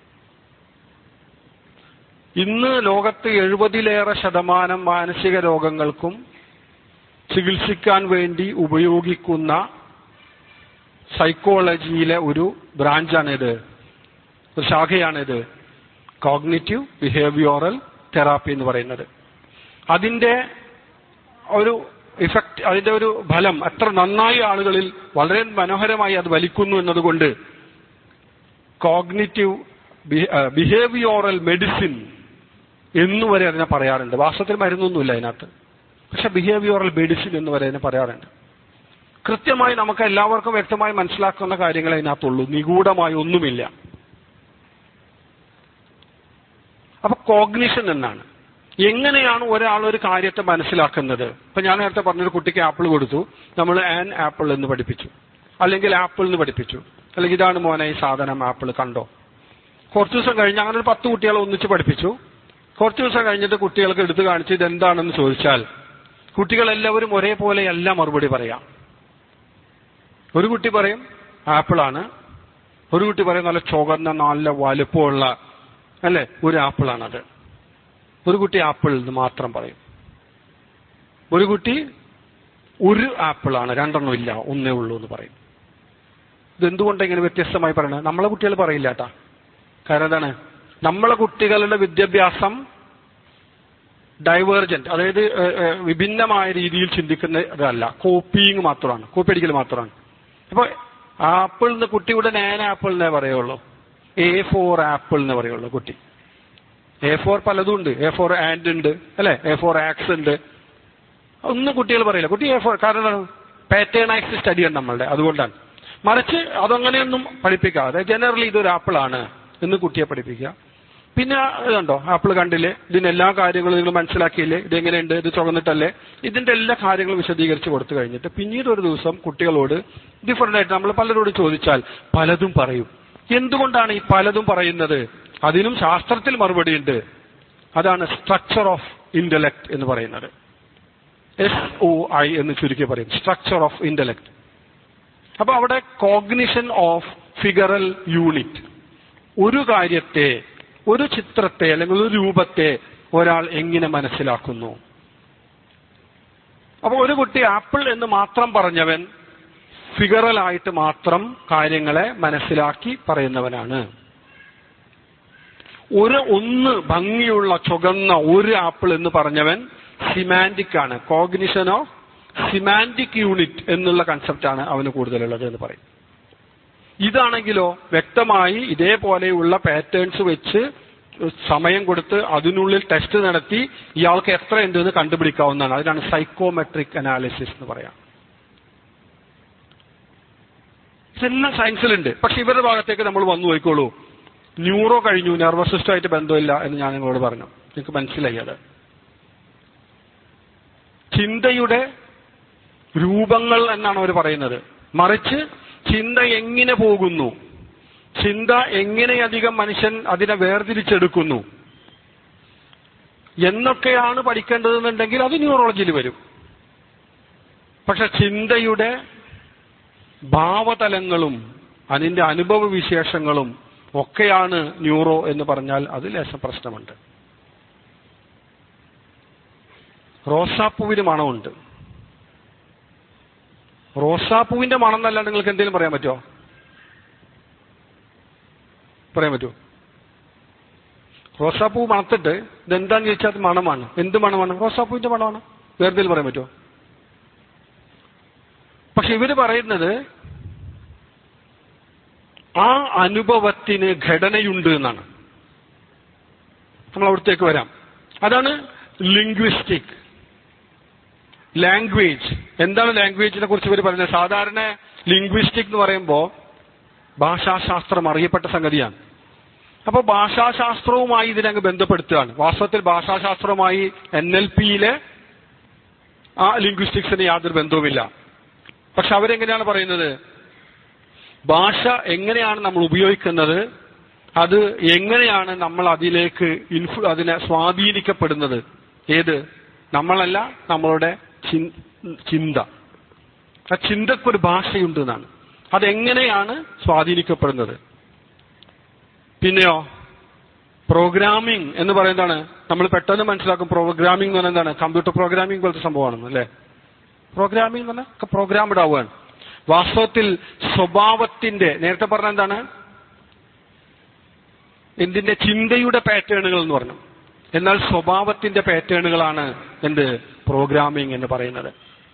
ഇന്ന് ലോകത്ത് എഴുപതിലേറെ ശതമാനം മാനസിക രോഗങ്ങൾക്കും ചികിത്സിക്കാൻ വേണ്ടി ഉപയോഗിക്കുന്ന സൈക്കോളജിയിലെ ഒരു ബ്രാഞ്ചാണിത് ഒരു ശാഖയാണിത് കോഗ്നിറ്റീവ് ബിഹേവിയോറൽ തെറാപ്പി എന്ന് പറയുന്നത് അതിന്റെ ഒരു ഇഫക്റ്റ് അതിന്റെ ഒരു ഫലം എത്ര നന്നായി ആളുകളിൽ വളരെ മനോഹരമായി അത് വലിക്കുന്നു എന്നതുകൊണ്ട് കോഗ്നിറ്റീവ് ബിഹേവിയോറൽ മെഡിസിൻ എന്ന് വരെ അതിനെ പറയാറുണ്ട് വാസ്തവത്തിൽ മരുന്നൊന്നുമില്ല അതിനകത്ത് പക്ഷെ ബിഹേവിയോറൽ മെഡിസിൻ എന്ന് വരെ അതിനെ പറയാറുണ്ട് കൃത്യമായി നമുക്ക് എല്ലാവർക്കും വ്യക്തമായി മനസ്സിലാക്കുന്ന കാര്യങ്ങൾ അതിനകത്തുള്ളൂ നിഗൂഢമായി ഒന്നുമില്ല അപ്പൊ കോഗ്നിഷൻ എന്നാണ് എങ്ങനെയാണ് ഒരാൾ ഒരു കാര്യത്തെ മനസ്സിലാക്കുന്നത് ഇപ്പൊ ഞാൻ നേരത്തെ പറഞ്ഞൊരു കുട്ടിക്ക് ആപ്പിൾ കൊടുത്തു നമ്മൾ ആൻ ആപ്പിൾ എന്ന് പഠിപ്പിച്ചു അല്ലെങ്കിൽ ആപ്പിൾ എന്ന് പഠിപ്പിച്ചു അല്ലെങ്കിൽ ഇതാണ് മോനെ ഈ സാധനം ആപ്പിൾ കണ്ടോ കുറച്ചു ദിവസം കഴിഞ്ഞ് അങ്ങനെ ഒരു പത്ത് കുട്ടികളെ ഒന്നിച്ച് പഠിപ്പിച്ചു കുറച്ചു ദിവസം കഴിഞ്ഞിട്ട് കുട്ടികൾക്ക് എടുത്തു കാണിച്ച് ഇത് എന്താണെന്ന് ചോദിച്ചാൽ കുട്ടികളെല്ലാവരും ഒരേപോലെയല്ല മറുപടി പറയാം ഒരു കുട്ടി പറയും ആപ്പിളാണ് ഒരു കുട്ടി പറയും നല്ല ചുവന്ന നല്ല വലുപ്പമുള്ള അല്ലെ ഒരു ആപ്പിളാണത് ഒരു കുട്ടി ആപ്പിൾ എന്ന് മാത്രം പറയും ഒരു കുട്ടി ഒരു ആപ്പിളാണ് രണ്ടെണ്ണം ഇല്ല ഒന്നേ ഉള്ളൂ എന്ന് പറയും ഇതെന്തുകൊണ്ട് ഇങ്ങനെ വ്യത്യസ്തമായി പറയണത് നമ്മളെ കുട്ടികൾ പറയില്ല കേട്ടാ കാരണം എന്താണ് നമ്മളെ കുട്ടികളുടെ വിദ്യാഭ്യാസം ഡൈവേർജന്റ് അതായത് ഏഹ്, ഏഹ്, വിഭിന്നമായ രീതിയിൽ ചിന്തിക്കുന്നതല്ല കോപ്പിയിങ് മാത്രമാണ് കോപ്പി അടിക്കൽ മാത്രമാണ് അപ്പൊ ആപ്പിൾ എന്ന് കുട്ടിയുടെ നാൻ ആപ്പിൾ എന്നേ പറയുള്ളൂ എ ഫോർ ആപ്പിൾ എന്ന് പറയുള്ളൂ കുട്ടി എ ഫോർ പലതും ഉണ്ട് എ ഫോർ ആൻഡ് ഉണ്ട് അല്ലെ എ ഫോർ ആക്സ് ഉണ്ട് ഒന്നും കുട്ടികൾ പറയില്ല കുട്ടി എ ഫോർ കാരണം പാറ്റേണൈസ്ഡ് സ്റ്റഡിയാണ് നമ്മളുടെ അതുകൊണ്ടാണ് മറിച്ച് അതങ്ങനെയൊന്നും പഠിപ്പിക്കാതെ ജനറലി ഇതൊരു ആപ്പിളാണ് എന്ന് കുട്ടിയെ പഠിപ്പിക്കുക പിന്നെ ഇതുണ്ടോ ആപ്പിൾ കണ്ടില്ലേ ഇതിന്റെ എല്ലാ കാര്യങ്ങളും നിങ്ങൾ മനസ്സിലാക്കിയില്ലേ ഇത് എങ്ങനെയുണ്ട് ഇത് ചുവന്നിട്ടല്ലേ ഇതിന്റെ എല്ലാ കാര്യങ്ങളും വിശദീകരിച്ച് കൊടുത്തു കഴിഞ്ഞിട്ട് പിന്നീട് ഒരു ദിവസം കുട്ടികളോട് ഡിഫറെന്റ് ആയിട്ട് നമ്മൾ പലരോട് ചോദിച്ചാൽ പലതും പറയും എന്തുകൊണ്ടാണ് ഈ പലതും പറയുന്നത് അതിനും ശാസ്ത്രത്തിൽ മറുപടിയുണ്ട് അതാണ് സ്ട്രക്ചർ ഓഫ് ഇന്റലക്ട് എന്ന് പറയുന്നത് എസ് ഒ ഐ എന്ന് ചുരുക്കി പറയും സ്ട്രക്ചർ ഓഫ് ഇന്റലക്ട് അപ്പൊ അവിടെ കോഗ്നിഷൻ ഓഫ് ഫിഗറൽ യൂണിറ്റ് ഒരു കാര്യത്തെ ഒരു ചിത്രത്തെ അല്ലെങ്കിൽ ഒരു രൂപത്തെ ഒരാൾ എങ്ങനെ മനസ്സിലാക്കുന്നു അപ്പൊ ഒരു കുട്ടി ആപ്പിൾ എന്ന് മാത്രം പറഞ്ഞവൻ ഫിഗറലായിട്ട് മാത്രം കാര്യങ്ങളെ മനസ്സിലാക്കി പറയുന്നവനാണ് ഒരു ഒന്ന് ഭംഗിയുള്ള ചുവന്ന ഒരു ആപ്പിൾ എന്ന് പറഞ്ഞവൻ സിമാൻറ്റിക് ആണ് കോഗ്നിഷൻ ഓഫ് സിമാൻറ്റിക് യൂണിറ്റ് എന്നുള്ള കൺസെപ്റ്റാണ് അവന് കൂടുതലുള്ളത് എന്ന് പറയും ഇതാണെങ്കിലോ വ്യക്തമായി ഇതേപോലെയുള്ള പാറ്റേൺസ് വെച്ച് സമയം കൊടുത്ത് അതിനുള്ളിൽ ടെസ്റ്റ് നടത്തി ഇയാൾക്ക് എത്ര ഉണ്ട് എന്ന് കണ്ടുപിടിക്കാവുന്നതാണ് അതിനാണ് സൈക്കോമെട്രിക് അനാലിസിസ് എന്ന് പറയാം ഇതെല്ലാം സയൻസിലുണ്ട് പക്ഷെ ഇവരുടെ ഭാഗത്തേക്ക് നമ്മൾ വന്നു പോയിക്കോളൂ ന്യൂറോ കഴിഞ്ഞു നെർവസ് സിസ്റ്റമായിട്ട് ബന്ധമില്ല എന്ന് ഞാൻ നിങ്ങളോട് പറഞ്ഞു നിങ്ങൾക്ക് മനസ്സിലായി അത് ചിന്തയുടെ രൂപങ്ങൾ എന്നാണ് അവർ പറയുന്നത് മറിച്ച് ചിന്ത എങ്ങനെ പോകുന്നു ചിന്ത എങ്ങനെയധികം മനുഷ്യൻ അതിനെ വേർതിരിച്ചെടുക്കുന്നു എന്നൊക്കെയാണ് പഠിക്കേണ്ടതെന്നുണ്ടെങ്കിൽ അത് ന്യൂറോളജിയിൽ വരും പക്ഷെ ചിന്തയുടെ ഭാവതലങ്ങളും അതിന്റെ അനുഭവ വിശേഷങ്ങളും ഒക്കെയാണ് ന്യൂറോ എന്ന് പറഞ്ഞാൽ അത് ലേശം പ്രശ്നമുണ്ട് റോസാപ്പൂവിന് മണമുണ്ട് റോസാപ്പൂവിന്റെ മണം എന്നല്ലാണ്ട് നിങ്ങൾക്ക് എന്തെങ്കിലും പറയാൻ പറ്റുമോ പറയാൻ പറ്റുമോ റോസാപ്പൂ മണത്തിട്ട് ഇതെന്താന്ന് ചോദിച്ചാൽ അത് മണമാണ് എന്ത് മണമാണ് റോസാപ്പൂവിന്റെ മണമാണ് വേറെ പറയാൻ പറ്റുമോ പക്ഷെ ഇവര് പറയുന്നത് ആ അനുഭവത്തിന് ഘടനയുണ്ട് എന്നാണ് നമ്മൾ അവിടത്തേക്ക് വരാം അതാണ് ലിംഗ്വിസ്റ്റിക് ലാംഗ്വേജ് എന്താണ് ലാംഗ്വേജിനെ കുറിച്ച് ഇവർ പറയുന്നത് സാധാരണ ലിംഗ്വിസ്റ്റിക് എന്ന് പറയുമ്പോൾ ഭാഷാശാസ്ത്രം അറിയപ്പെട്ട സംഗതിയാണ് അപ്പൊ ഭാഷാശാസ്ത്രവുമായി ഇതിനങ്ങ് ബന്ധപ്പെടുത്തുകയാണ് വാസ്തവത്തിൽ ഭാഷാശാസ്ത്രവുമായി എൻ എൽ പിയിലെ ആ ലിംഗ്വിസ്റ്റിക്സിന് യാതൊരു ബന്ധവുമില്ല പക്ഷെ അവരെങ്ങനെയാണ് പറയുന്നത് ഭാഷ എങ്ങനെയാണ് നമ്മൾ ഉപയോഗിക്കുന്നത് അത് എങ്ങനെയാണ് നമ്മൾ അതിലേക്ക് ഇൻഫ്ലു അതിനെ സ്വാധീനിക്കപ്പെടുന്നത് ഏത് നമ്മളല്ല നമ്മളുടെ ചിൻ- ചിന്ത ആ ചിന്തക്കൊരു ഭാഷയുണ്ട് എന്നാണ് അതെങ്ങനെയാണ് സ്വാധീനിക്കപ്പെടുന്നത് പിന്നെയോ പ്രോഗ്രാമിംഗ് എന്ന് പറയുന്നതാണ് നമ്മൾ പെട്ടെന്ന് മനസ്സിലാക്കും പ്രോഗ്രാമിംഗ് എന്ന് പറയുന്നത് എന്താണ് കമ്പ്യൂട്ടർ പ്രോഗ്രാമിംഗ് പോലത്തെ സംഭവമാണ് അല്ലേ പ്രോഗ്രാമിംഗ് എന്ന് പറഞ്ഞാൽ പ്രോഗ്രാംഡ് ആവുകയാണ് വാസ്തവത്തിൽ സ്വഭാവത്തിന്റെ നേരത്തെ പറഞ്ഞ എന്താണ് എന്തിന്റെ ചിന്തയുടെ പാറ്റേണുകൾ എന്ന് പറഞ്ഞു എന്നാൽ സ്വഭാവത്തിന്റെ പാറ്റേണുകളാണ് എന്ത് പ്രോഗ്രാമിംഗ് എന്ന് പറയുന്നത്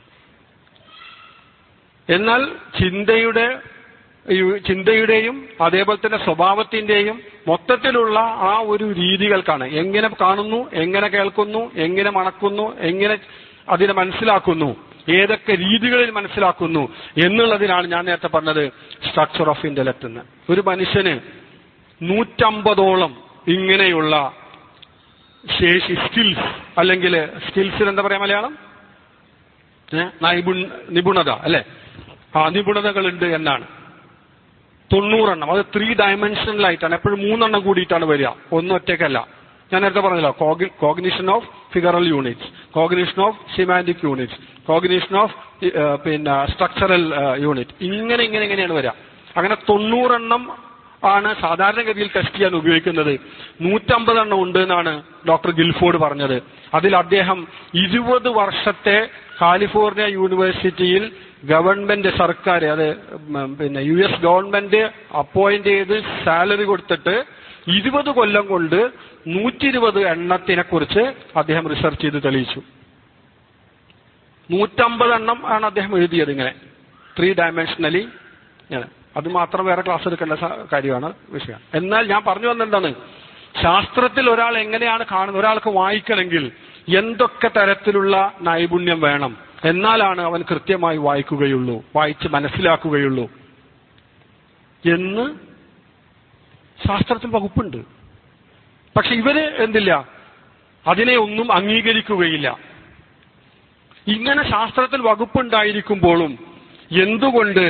എന്നാൽ ചിന്തയുടെ യു- ചിന്തയുടെയും അതേപോലെ തന്നെ സ്വഭാവത്തിന്റെയും മൊത്തത്തിലുള്ള ആ ഒരു രീതികൾക്കാണ് എങ്ങനെ കാണുന്നു എങ്ങനെ കേൾക്കുന്നു എങ്ങനെ മണക്കുന്നു എങ്ങനെ അതിനെ മനസ്സിലാക്കുന്നു ഏതൊക്കെ രീതികളിൽ മനസ്സിലാക്കുന്നു എന്നുള്ളതിനാണ് ഞാൻ നേരത്തെ പറഞ്ഞത് സ്ട്രക്ചർ ഓഫ് ഇന്റലക്ട് എന്ന് ഒരു മനുഷ്യന് നൂറ്റമ്പതോളം ഇങ്ങനെയുള്ള ശേഷി സ്കിൽസ് അല്ലെങ്കിൽ സ്കിൽസിന് എന്താ പറയാ മലയാളം ഏ? നൈപുൺ നിപുണത അല്ലെ ആ നിപുണതകളുണ്ട് എന്നാണ് തൊണ്ണൂറെണ്ണം അത് ത്രീ ഡയമെൻഷനിലായിട്ടാണ് എപ്പോഴും മൂന്നെണ്ണം കൂടിയിട്ടാണ് വരിക ഒന്നും ഒറ്റയ്ക്കല്ല ഞാൻ നേരത്തെ പറഞ്ഞല്ലോ cognition of figural units cognition of semantic units cognition of പിന്നെ സ്ട്രക്ചറൽ യൂണിറ്റ് ഇങ്ങനെ ഇങ്ങനെ ഇങ്ങനെയാണ് വരിക അങ്ങനെ തൊണ്ണൂറെണ്ണം ആണ് സാധാരണഗതിയിൽ ടെസ്റ്റ് ചെയ്യാൻ ഉപയോഗിക്കുന്നത് നൂറ്റമ്പതെണ്ണം ഉണ്ട് എന്നാണ് ഡോക്ടർ ഗിൽഫോർഡ് പറഞ്ഞത് അതിൽ അദ്ദേഹം ഇരുപത് വർഷത്തെ കാലിഫോർണിയ യൂണിവേഴ്സിറ്റിയിൽ ഗവൺമെന്റ് സർക്കാർ അത് ഉം, പിന്നെ യു എസ് ഗവൺമെന്റ് അപ്പോയിന്റ് ചെയ്ത് സാലറി കൊടുത്തിട്ട് ഇരുപത് കൊല്ലം കൊണ്ട് നൂറ്റി ഇരുപത് എണ്ണത്തിനെ കുറിച്ച് അദ്ദേഹം റിസർച്ച് ചെയ്ത് തെളിയിച്ചു നൂറ്റമ്പത് എണ്ണം ആണ് അദ്ദേഹം എഴുതിയത് ഇങ്ങനെ ത്രീ ഡയമെൻഷനലി ഇങ്ങനെ അത് മാത്രം വേറെ ക്ലാസ് എടുക്കേണ്ട സ- കാര്യമാണ് വിഷയം എന്നാൽ ഞാൻ പറഞ്ഞു വന്നെന്താണ് ശാസ്ത്രത്തിൽ ഒരാൾ എങ്ങനെയാണ് കാണുന്നത് ഒരാൾക്ക് വായിക്കണമെങ്കിൽ എന്തൊക്കെ തരത്തിലുള്ള നൈപുണ്യം വേണം എന്നാലാണ് അവൻ കൃത്യമായി വായിക്കുകയുള്ളൂ വായിച്ച് മനസ്സിലാക്കുകയുള്ളൂ എന്ന് ശാസ്ത്രത്തിൽ വകുപ്പുണ്ട് പക്ഷെ ഇവര് എന്തില്ല അതിനെ ഒന്നും അംഗീകരിക്കുകയില്ല ഇങ്ങനെ ശാസ്ത്രത്തിൽ വകുപ്പുണ്ടായിരിക്കുമ്പോഴും എന്തുകൊണ്ട്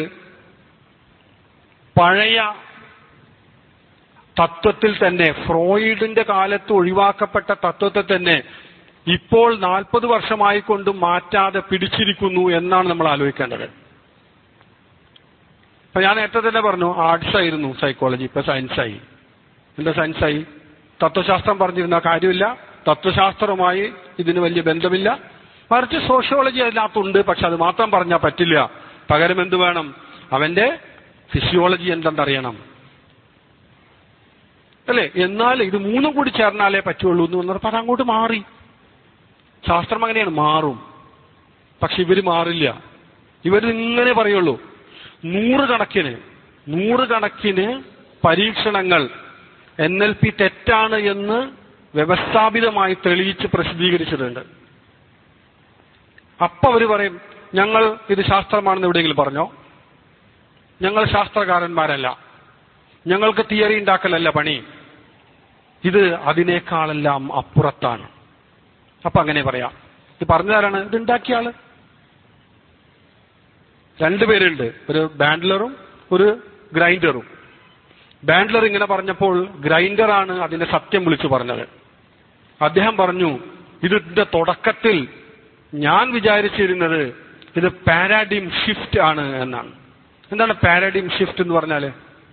പഴയ തത്വത്തിൽ തന്നെ ഫ്രോയിഡിന്റെ കാലത്ത് ഒഴിവാക്കപ്പെട്ട തത്വത്തെ തന്നെ ഇപ്പോൾ നാൽപ്പത് വർഷമായി കൊണ്ട് മാറ്റാതെ പിടിച്ചിരിക്കുന്നു എന്നാണ് നമ്മൾ ആലോചിക്കേണ്ടത് അപ്പൊ ഞാൻ നേരത്തെ തന്നെ പറഞ്ഞു ആർട്സ് ആയിരുന്നു സൈക്കോളജി ഇപ്പൊ സയൻസായി എന്താ സയൻസായി തത്വശാസ്ത്രം പറഞ്ഞിരുന്ന കാര്യമില്ല തത്വശാസ്ത്രവുമായി ഇതിന് വലിയ ബന്ധമില്ല മറിച്ച് സോഷ്യോളജി അതിനകത്തുണ്ട് പക്ഷെ അത് മാത്രം പറഞ്ഞാൽ പറ്റില്ല പകരം എന്ത് വേണം അവന്റെ ഫിസിയോളജി എന്തെന്നറിയണം അല്ലേ എന്നാൽ ഇത് മൂന്നും കൂടി ചേർന്നാലേ പറ്റുള്ളൂ എന്ന് പറഞ്ഞപ്പോൾ അത് അങ്ങോട്ട് മാറി ശാസ്ത്രം അങ്ങനെയാണ് മാറും പക്ഷെ ഇവര് മാറില്ല ഇവർ ഇങ്ങനെ പറയുള്ളൂ നൂറുകണക്കിന് നൂറുകണക്കിന് പരീക്ഷണങ്ങൾ എൻ എൽ പി തെറ്റാണ് എന്ന് വ്യവസ്ഥാപിതമായി തെളിയിച്ച് പ്രസിദ്ധീകരിച്ചിട്ടുണ്ട് അപ്പൊ അവര് പറയും ഞങ്ങൾ ഇത് ശാസ്ത്രമാണെന്ന് എവിടെയെങ്കിലും പറഞ്ഞോ ഞങ്ങൾ ശാസ്ത്രകാരന്മാരല്ല ഞങ്ങൾക്ക് തിയറി ഉണ്ടാക്കലല്ല പണി ഇത് അതിനേക്കാളെല്ലാം അപ്പുറത്താണ് അപ്പൊ അങ്ങനെ പറയാം ഇത് പറഞ്ഞതാരാണ് ഇത് ഉണ്ടാക്കിയ ആള് രണ്ടുപേരുണ്ട് ഒരു ബാൻഡ്ലറും ഒരു ഗ്രൈൻഡറും ബാൻഡ്ലർ ഇങ്ങനെ പറഞ്ഞപ്പോൾ ഗ്രൈൻഡറാണ് അതിന്റെ സത്യം വിളിച്ചു പറഞ്ഞത് അദ്ദേഹം പറഞ്ഞു ഇതിന്റെ തുടക്കത്തിൽ ഞാൻ വിചാരിച്ചിരുന്നത് ഇത് പാരാഡിം ഷിഫ്റ്റ് ആണ് എന്നാണ് എന്താണ് പാരാഡിം ഷിഫ്റ്റ് എന്ന് പറഞ്ഞാല്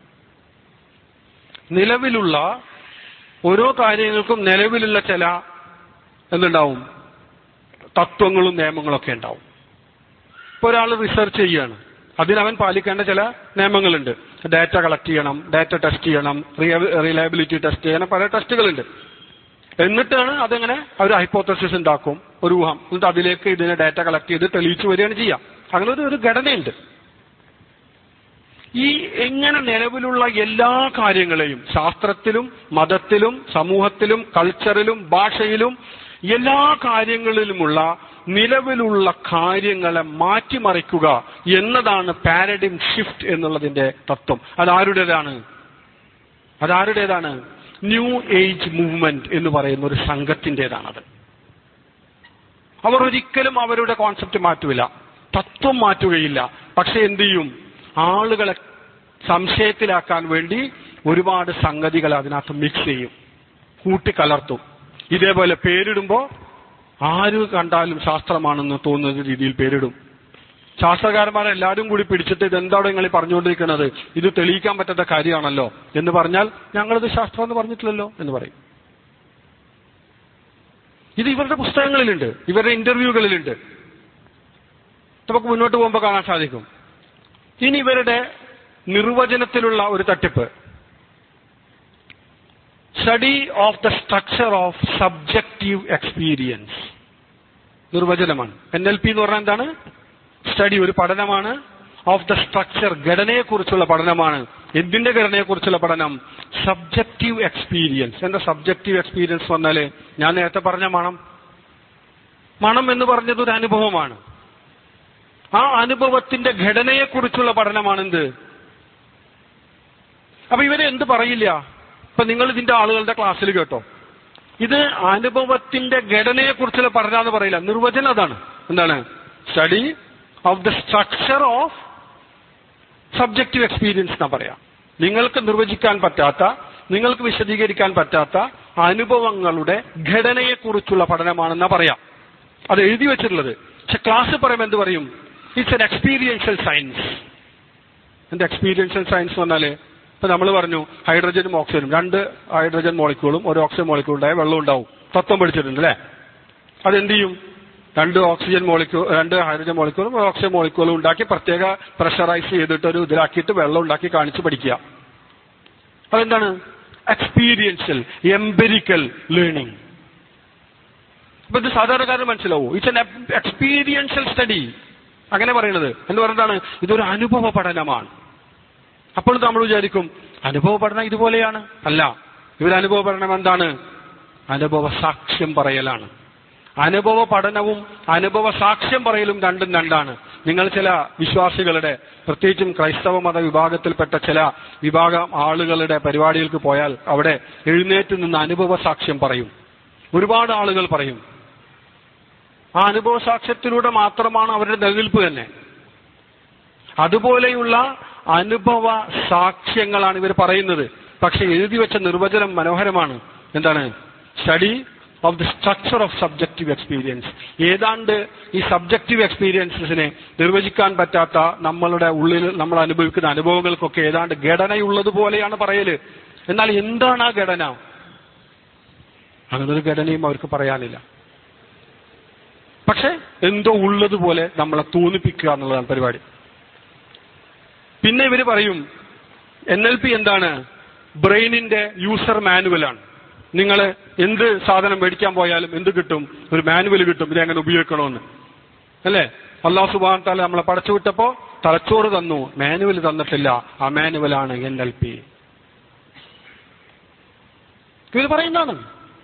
നിലവിലുള്ള ഓരോ കാര്യങ്ങൾക്കും നിലവിലുള്ള ചില എന്തുണ്ടാവും തത്വങ്ങളും നിയമങ്ങളും ഒക്കെ ഉണ്ടാവും ഇപ്പൊ ഒരാൾ റിസർച്ച് ചെയ്യാണ് അതിനവൻ പാലിക്കേണ്ട ചില നിയമങ്ങളുണ്ട് ഡാറ്റ കളക്ട് ചെയ്യണം ഡാറ്റ ടെസ്റ്റ് ചെയ്യണം റിലയബിലിറ്റി ടെസ്റ്റ് ചെയ്യണം പല ടെസ്റ്റുകളുണ്ട് എന്നിട്ടാണ് അതെങ്ങനെ അവർ ഹൈപ്പോത്തസിസ് ഉണ്ടാക്കും ഒരു ഊഹം എന്നിട്ട് അതിലേക്ക് ഇതിനെ ഡാറ്റ കളക്ട് ചെയ്ത് തെളിയിച്ചു വരികയാണ് ചെയ്യാം അങ്ങനെ ഒരു ഒരു ഘടനയുണ്ട് ഈ എങ്ങനെ നിലവിലുള്ള എല്ലാ കാര്യങ്ങളെയും ശാസ്ത്രത്തിലും മതത്തിലും സമൂഹത്തിലും കൾച്ചറിലും ഭാഷയിലും എല്ലാ കാര്യങ്ങളിലുമുള്ള നിലവിലുള്ള കാര്യങ്ങളെ മാറ്റിമറിക്കുക എന്നതാണ് പാരഡിം ഷിഫ്റ്റ് എന്നുള്ളതിന്റെ തത്വം അതാരുടേതാണ് അതാരുടേതാണ് ന്യൂ ഏജ് മൂവ്മെന്റ് എന്ന് പറയുന്ന ഒരു സംഘത്തിൻ്റെതാണത് അവർ ഒരിക്കലും അവരുടെ കോൺസെപ്റ്റ് മാറ്റുകയില്ല തത്വം മാറ്റുകയില്ല പക്ഷെ എന്ത് ചെയ്യും ആളുകളെ സംശയത്തിലാക്കാൻ വേണ്ടി ഒരുപാട് സംഗതികൾ അതിനകത്ത് മിക്സ് ചെയ്യും കൂട്ടിക്കലർത്തും ഇതേപോലെ പേരിടുമ്പോ ആര് കണ്ടാലും ശാസ്ത്രമാണെന്ന് തോന്നുന്ന രീതിയിൽ പേരിടും ശാസ്ത്രകാരന്മാരെല്ലാവരും കൂടി പിടിച്ചിട്ട് ഇതെന്താണ് നിങ്ങൾ ഈ പറഞ്ഞുകൊണ്ടിരിക്കുന്നത് ഇത് തെളിയിക്കാൻ പറ്റാത്ത കാര്യമാണല്ലോ എന്ന് പറഞ്ഞാൽ ഞങ്ങളിത് ശാസ്ത്രം എന്ന് പറഞ്ഞിട്ടില്ലല്ലോ എന്ന് പറയും ഇത് ഇവരുടെ പുസ്തകങ്ങളിലുണ്ട് ഇവരുടെ ഇന്റർവ്യൂകളിലുണ്ട് നമുക്ക് മുന്നോട്ട് പോകുമ്പോൾ കാണാൻ സാധിക്കും ഇനി ഇവരുടെ നിർവചനത്തിലുള്ള ഒരു തട്ടിപ്പ് study of the structure of subjective experience നിർവചനമാണ് എൻ എൽ പി എന്ന് പറഞ്ഞാൽ എന്താണ് സ്റ്റഡി ഒരു പഠനമാണ് ഓഫ് ദ സ്ട്രക്ചർ ഘടനയെക്കുറിച്ചുള്ള പഠനമാണ് എന്തിന്റെ ഘടനയെക്കുറിച്ചുള്ള പഠനം സബ്ജക്റ്റീവ് എക്സ്പീരിയൻസ് എന്താ സബ്ജക്റ്റീവ് എക്സ്പീരിയൻസ് വന്നാല് ഞാൻ നേരത്തെ പറഞ്ഞ മണം മണം എന്ന് പറഞ്ഞത് ഒരു അനുഭവമാണ് ആ അനുഭവത്തിന്റെ ഘടനയെക്കുറിച്ചുള്ള പഠനമാണ് എന്ത് അപ്പൊ ഇവരെ എന്ത് പറയില്ല ഇപ്പൊ നിങ്ങൾ ഇതിന്റെ ആളുകളുടെ ക്ലാസ്സിൽ കേട്ടോ ഇത് അനുഭവത്തിന്റെ ഘടനയെക്കുറിച്ചുള്ള പഠനം എന്ന് പറയില്ല നിർവചനം അതാണ് എന്താണ് study of the structure of subjective experience എന്നാ പറയാം നിങ്ങൾക്ക് നിർവചിക്കാൻ പറ്റാത്ത നിങ്ങൾക്ക് വിശദീകരിക്കാൻ പറ്റാത്ത അനുഭവങ്ങളുടെ ഘടനയെക്കുറിച്ചുള്ള പഠനമാണെന്നാ പറയാം അത് എഴുതി വെച്ചിട്ടുള്ളത് പക്ഷെ ക്ലാസ് പറയുമ്പോൾ എന്ത് പറയും ഇറ്റ്സ് എൻ എക്സ്പീരിയൻഷ്യൽ സയൻസ് എന്താ എക്സ്പീരിയൻഷ്യൽ സയൻസ് പറഞ്ഞാല് ഇപ്പൊ നമ്മൾ പറഞ്ഞു ഹൈഡ്രജനും ഓക്സിജനും രണ്ട് ഹൈഡ്രജൻ മോളിക്യൂളും ഒരു ഓക്സിജൻ മോളിക്യൂൾ ഉണ്ടായ വെള്ളം ഉണ്ടാവും തത്വം പഠിച്ചിട്ടുണ്ട് അല്ലേ അതെന്ത് ചെയ്യും രണ്ട് ഓക്സിജൻ മോളിക്യൂൾ രണ്ട് ഹൈഡ്രജൻ മോളിക്യൂളും ഒരു ഓക്സിജൻ മോളിക്യൂളും ഉണ്ടാക്കി പ്രത്യേക പ്രഷറൈസ് ചെയ്തിട്ട് ഒരു ഇതിലാക്കിയിട്ട് വെള്ളം ഉണ്ടാക്കി കാണിച്ച് പഠിക്കുക അതെന്താണ് എക്സ്പീരിയൻഷ്യൽ എംപെരിക്കൽ ലേണിംഗ് അപ്പൊ ഇത് സാധാരണക്കാരന് മനസ്സിലാവൂ ഇറ്റ്സ് എൻ എക്സ്പീരിയൻഷ്യൽ സ്റ്റഡി അങ്ങനെ പറയുന്നത് എന്ന് പറയുന്നതാണ് ഇതൊരു അനുഭവ പഠനമാണ് അപ്പോൾ നമ്മൾ വിചാരിക്കും അനുഭവ പഠനം ഇതുപോലെയാണ് അല്ല ഇവര് അനുഭവ പഠനം എന്താണ് അനുഭവ സാക്ഷ്യം പറയലാണ് അനുഭവ പഠനവും അനുഭവ സാക്ഷ്യം പറയലും രണ്ടും രണ്ടാണ് നിങ്ങൾ ചില വിശ്വാസികളുടെ പ്രത്യേകിച്ചും ക്രൈസ്തവ മത വിഭാഗത്തിൽപ്പെട്ട ചില വിഭാഗം ആളുകളുടെ പരിപാടികൾക്ക് പോയാൽ അവിടെ എഴുന്നേറ്റ് നിന്ന് അനുഭവ സാക്ഷ്യം പറയും ഒരുപാട് ആളുകൾ പറയും ആ അനുഭവ സാക്ഷ്യത്തിലൂടെ മാത്രമാണ് അവരുടെ നിലനിൽപ്പ് തന്നെ അതുപോലെയുള്ള അനുഭവ സാക്ഷ്യങ്ങളാണ് ഇവർ പറയുന്നത് പക്ഷെ എഴുതി വെച്ച നിർവചനം മനോഹരമാണ് എന്താണ് study of the structure of subjective experience ഏതാണ്ട് ഈ സബ്ജക്റ്റീവ് എക്സ്പീരിയൻസസിനെ നിർവചിക്കാൻ പറ്റാത്ത നമ്മളുടെ ഉള്ളിൽ നമ്മൾ അനുഭവിക്കുന്ന അനുഭവങ്ങൾക്കൊക്കെ ഏതാണ്ട് ഘടനയുള്ളതുപോലെയാണ് പറയല് എന്നാൽ എന്താണ് ആ ഘടന അങ്ങനൊരു ഘടനയും അവർക്ക് പറയാനില്ല പക്ഷെ എന്തോ ഉള്ളതുപോലെ നമ്മളെ തോന്നിപ്പിക്കുക എന്നുള്ളതാണ് പരിപാടി പിന്നെ ഇവര് പറയും എൻ എൽ പി എന്താണ് ബ്രെയിനിന്റെ യൂസർ മാനുവലാണ് നിങ്ങൾ എന്ത് സാധനം മേടിക്കാൻ പോയാലും എന്ത് കിട്ടും ഒരു മാനുവൽ കിട്ടും ഇത് എങ്ങനെ ഉപയോഗിക്കണമെന്ന് അല്ലേ അള്ളാഹു സുബാൻ താല നമ്മളെ പടച്ചു വിട്ടപ്പോ തലച്ചോറ് തന്നു മാനുവൽ തന്നിട്ടില്ല ആ മാനുവലാണ് എൻ എൽ പി ഇവർ പറയുന്നതാണ്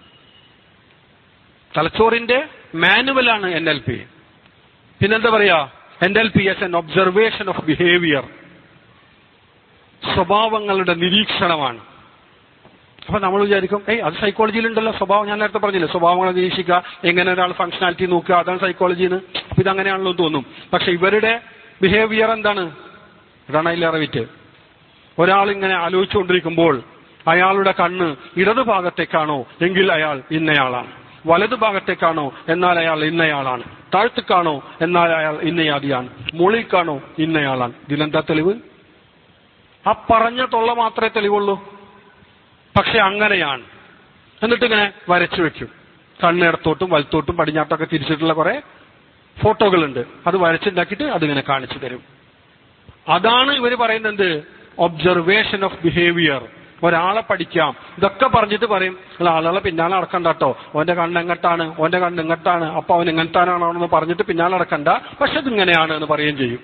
തലച്ചോറിന്റെ മാനുവലാണ് എൻ എൽ പി പിന്നെന്താ പറയാ N L P S N observation of behaviour സ്വഭാവങ്ങളുടെ നിരീക്ഷണമാണ് അപ്പൊ നമ്മൾ വിചാരിക്കും ഏയ് അത് സൈക്കോളജിയിലുണ്ടല്ലോ സ്വഭാവം ഞാൻ നേരത്തെ പറഞ്ഞില്ലേ സ്വഭാവങ്ങളെ നിരീക്ഷിക്കുക എങ്ങനെ ഒരാൾ ഫംഗ്ഷനാലിറ്റി നോക്കുക അതാണ് സൈക്കോളജിന്ന് അപ്പൊ ഇതങ്ങനെയാണല്ലോ എന്ന് തോന്നും പക്ഷെ ഇവരുടെ ബിഹേവിയർ എന്താണ് ഇതാണ് അതിലേറെ വിറ്റ് ഒരാൾ ഇങ്ങനെ ആലോചിച്ചുകൊണ്ടിരിക്കുമ്പോൾ അയാളുടെ കണ്ണ് ഇടതു ഭാഗത്തേക്കാണോ എങ്കിൽ അയാൾ ഇന്നയാളാണ് വലതു ഭാഗത്തേക്കാണോ എന്നാൽ അയാൾ ഇന്നയാളാണ് താഴ്ത്തുക്കാണോ എന്നാൽ അയാൾ ഇന്നയാദിയാണ് മുകളിൽക്കാണോ ഇന്നയാളാണ് ഇതിലെന്താ തെളിവ് ആ പറഞ്ഞ തൊള്ള മാത്രമേ തെളിവുള്ളൂ പക്ഷെ അങ്ങനെയാണ് എന്നിട്ട് ഇങ്ങനെ വരച്ചു വെക്കും കണ്ണിടത്തോട്ടും വലത്തോട്ടും പടിഞ്ഞാട്ടൊക്കെ തിരിച്ചിട്ടുള്ള കുറെ ഫോട്ടോകളുണ്ട് അത് വരച്ചുണ്ടാക്കിയിട്ട് അതിങ്ങനെ കാണിച്ചു തരും അതാണ് ഇവർ പറയുന്നത് ഒബ്സർവേഷൻ ഓഫ് ബിഹേവിയർ ഒരാളെ പഠിക്കാം ഇതൊക്കെ പറഞ്ഞിട്ട് പറയും നിങ്ങൾ ആളുകളെ പിന്നാലെ നടക്കണ്ട കേട്ടോ ഓന്റെ കണ്ണ് എങ്ങട്ടാണ് ഓന്റെ കണ്ണ് ഇങ്ങട്ടാണ് അപ്പൊ അവൻ എങ്ങനത്താനാണോ എന്ന് പറഞ്ഞിട്ട് പിന്നാലെ നടക്കണ്ട പക്ഷെ ഇത് ഇങ്ങനെയാണ് എന്ന് പറയുകയും ചെയ്യും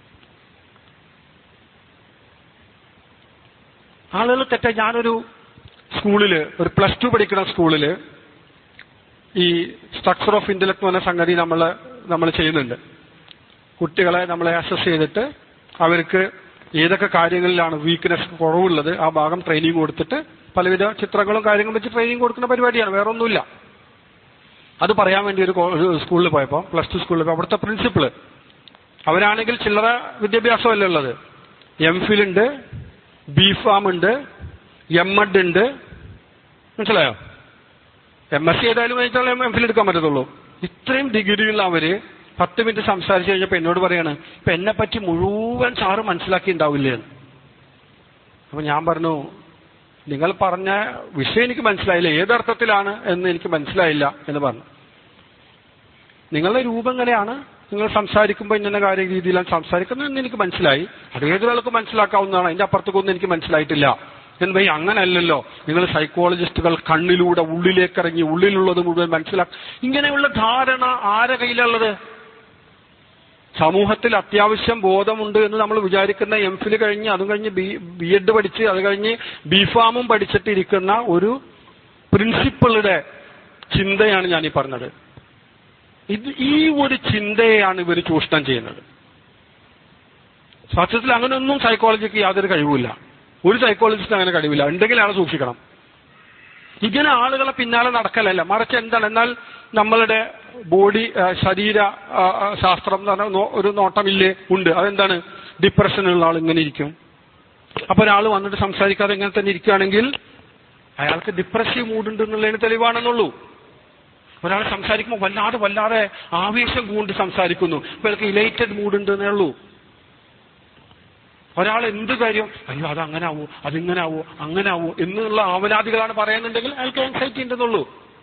ആളുകൾ തെറ്റ ഞാനൊരു സ്കൂളില് ഒരു പ്ലസ് ടു പഠിക്കുന്ന സ്കൂളില് ഈ സ്ട്രക്ചർ ഓഫ് ഇന്റലക്ട് എന്ന സംഗതി നമ്മൾ നമ്മൾ ചെയ്യുന്നുണ്ട് കുട്ടികളെ നമ്മളെ അസസ് ചെയ്തിട്ട് അവർക്ക് ഏതൊക്കെ കാര്യങ്ങളിലാണ് വീക്ക്നെസ് കുറവുള്ളത് ആ ഭാഗം ട്രെയിനിങ് കൊടുത്തിട്ട് പലവിധ ചിത്രങ്ങളും കാര്യങ്ങളും വെച്ച് ട്രെയിനിങ് കൊടുക്കുന്ന പരിപാടിയാണ് വേറെ ഒന്നുമില്ല അത് പറയാൻ വേണ്ടി ഒരു കോ- ഒരു സ്കൂളിൽ പോയപ്പോൾ പ്ലസ് ടു സ്കൂളിൽ പോയപ്പോൾ അവിടുത്തെ പ്രിൻസിപ്പള് അവരാണെങ്കിൽ ചില്ലറ വിദ്യാഭ്യാസമല്ല ഉള്ളത് എം ഫിൽ ഉണ്ട് ബി ഫാം ഉണ്ട് എം എഡ് ഉണ്ട് മനസ്സിലായോ എം എസ് സി ഏതായാലും കഴിഞ്ഞാൽ എം ഫിൽ എടുക്കാൻ പറ്റത്തുള്ളൂ ഇത്രയും ഡിഗ്രിയുള്ള അവര് പത്ത് മിനിറ്റ് സംസാരിച്ചു കഴിഞ്ഞപ്പോ എന്നോട് പറയാണ് ഇപ്പൊ എന്നെ പറ്റി മുഴുവൻ സാറ് മനസ്സിലാക്കി ഉണ്ടാവില്ലേ എന്ന്. അപ്പൊ ഞാൻ പറഞ്ഞു നിങ്ങൾ പറഞ്ഞ വിഷയം എനിക്ക് മനസ്സിലായില്ല ഏതർത്ഥത്തിലാണ് എന്ന് എനിക്ക് മനസ്സിലായില്ല എന്ന് പറഞ്ഞു നിങ്ങളുടെ രൂപം എങ്ങനെയാണ് നിങ്ങൾ സംസാരിക്കുമ്പോൾ ഇന്ന കാര്യ രീതിയിലാണ് സംസാരിക്കുന്നത് എന്ന് എനിക്ക് മനസ്സിലായി അത് ഏതൊരാൾക്ക് മനസ്സിലാക്കാവുന്നതാണ് അതിന്റെ അപ്പുറത്തേക്കൊന്നും എനിക്ക് മനസ്സിലായിട്ടില്ല എന്ന് പറയും അങ്ങനല്ലല്ലോ നിങ്ങൾ സൈക്കോളജിസ്റ്റുകൾ കണ്ണിലൂടെ ഉള്ളിലേക്ക് ഇറങ്ങി ഉള്ളിലുള്ളത് മുഴുവൻ മനസ്സിലാക്കും ഇങ്ങനെയുള്ള ധാരണ ആരെ കയ്യിലുള്ളത് സമൂഹത്തിൽ അത്യാവശ്യം ബോധമുണ്ട് എന്ന് നമ്മൾ വിചാരിക്കുന്ന എം ഫിൽ കഴിഞ്ഞ് അതും കഴിഞ്ഞ് ബി ബി എഡ് പഠിച്ച് അത് കഴിഞ്ഞ് ബി ഫാമും പഠിച്ചിട്ടിരിക്കുന്ന ഒരു പ്രിൻസിപ്പളുടെ ചിന്തയാണ് ഞാൻ ഈ പറഞ്ഞത് ഇത് ഈ ഒരു ചിന്തയെയാണ് ഇവർ ചൂഷണം ചെയ്യുന്നത് സത്യത്തിൽ അങ്ങനെയൊന്നും സൈക്കോളജിക്ക് യാതൊരു കഴിവുമില്ല ഒരു സൈക്കോളജിസ്റ്റ് അങ്ങനെ കഴിവില്ല ഉണ്ടെങ്കിൽ ആളെ സൂക്ഷിക്കണം ഇങ്ങനെ ആളുകളെ പിന്നാലെ നടക്കലല്ല മറിച്ച് എന്താണ് എന്നാൽ നമ്മളുടെ ബോഡി ആ, ശരീര ആ, ആ, ശാസ്ത്രം എന്ന് പറഞ്ഞ നോ- ഒരു നോട്ടമില്ലേ ഉണ്ട് അതെന്താണ് ഡിപ്രഷനുള്ള ആൾ ഇങ്ങനെ ഇരിക്കും അപ്പൊ ഒരാൾ വന്നിട്ട് സംസാരിക്കാതെ ഇങ്ങനെ തന്നെ ഇരിക്കുകയാണെങ്കിൽ അയാൾക്ക് ഡിപ്രസീവ് മൂഡ് ഉണ്ട് എന്നുള്ളതിന് തെളിവാണെന്നുള്ളൂ ഒരാൾ സംസാരിക്കുമ്പോൾ വല്ലാതെ വല്ലാതെ ആവേശം കൊണ്ട് സംസാരിക്കുന്നു ഇപ്പൊ അയാൾക്ക് ഇലൈറ്റഡ് മൂഡ് ഉണ്ട് എന്നേ ഉള്ളൂ ഒരാൾ എന്ത് കാര്യം അയ്യോ അത് അങ്ങനെ ആവോ അതിങ്ങനെ ആവോ അങ്ങനെ ആവോ എന്നുള്ള ആവലാദികളാണ് പറയുന്നുണ്ടെങ്കിൽ അയാൾക്ക് ആൻസൈറ്റി ഉണ്ടെന്നുള്ളൂ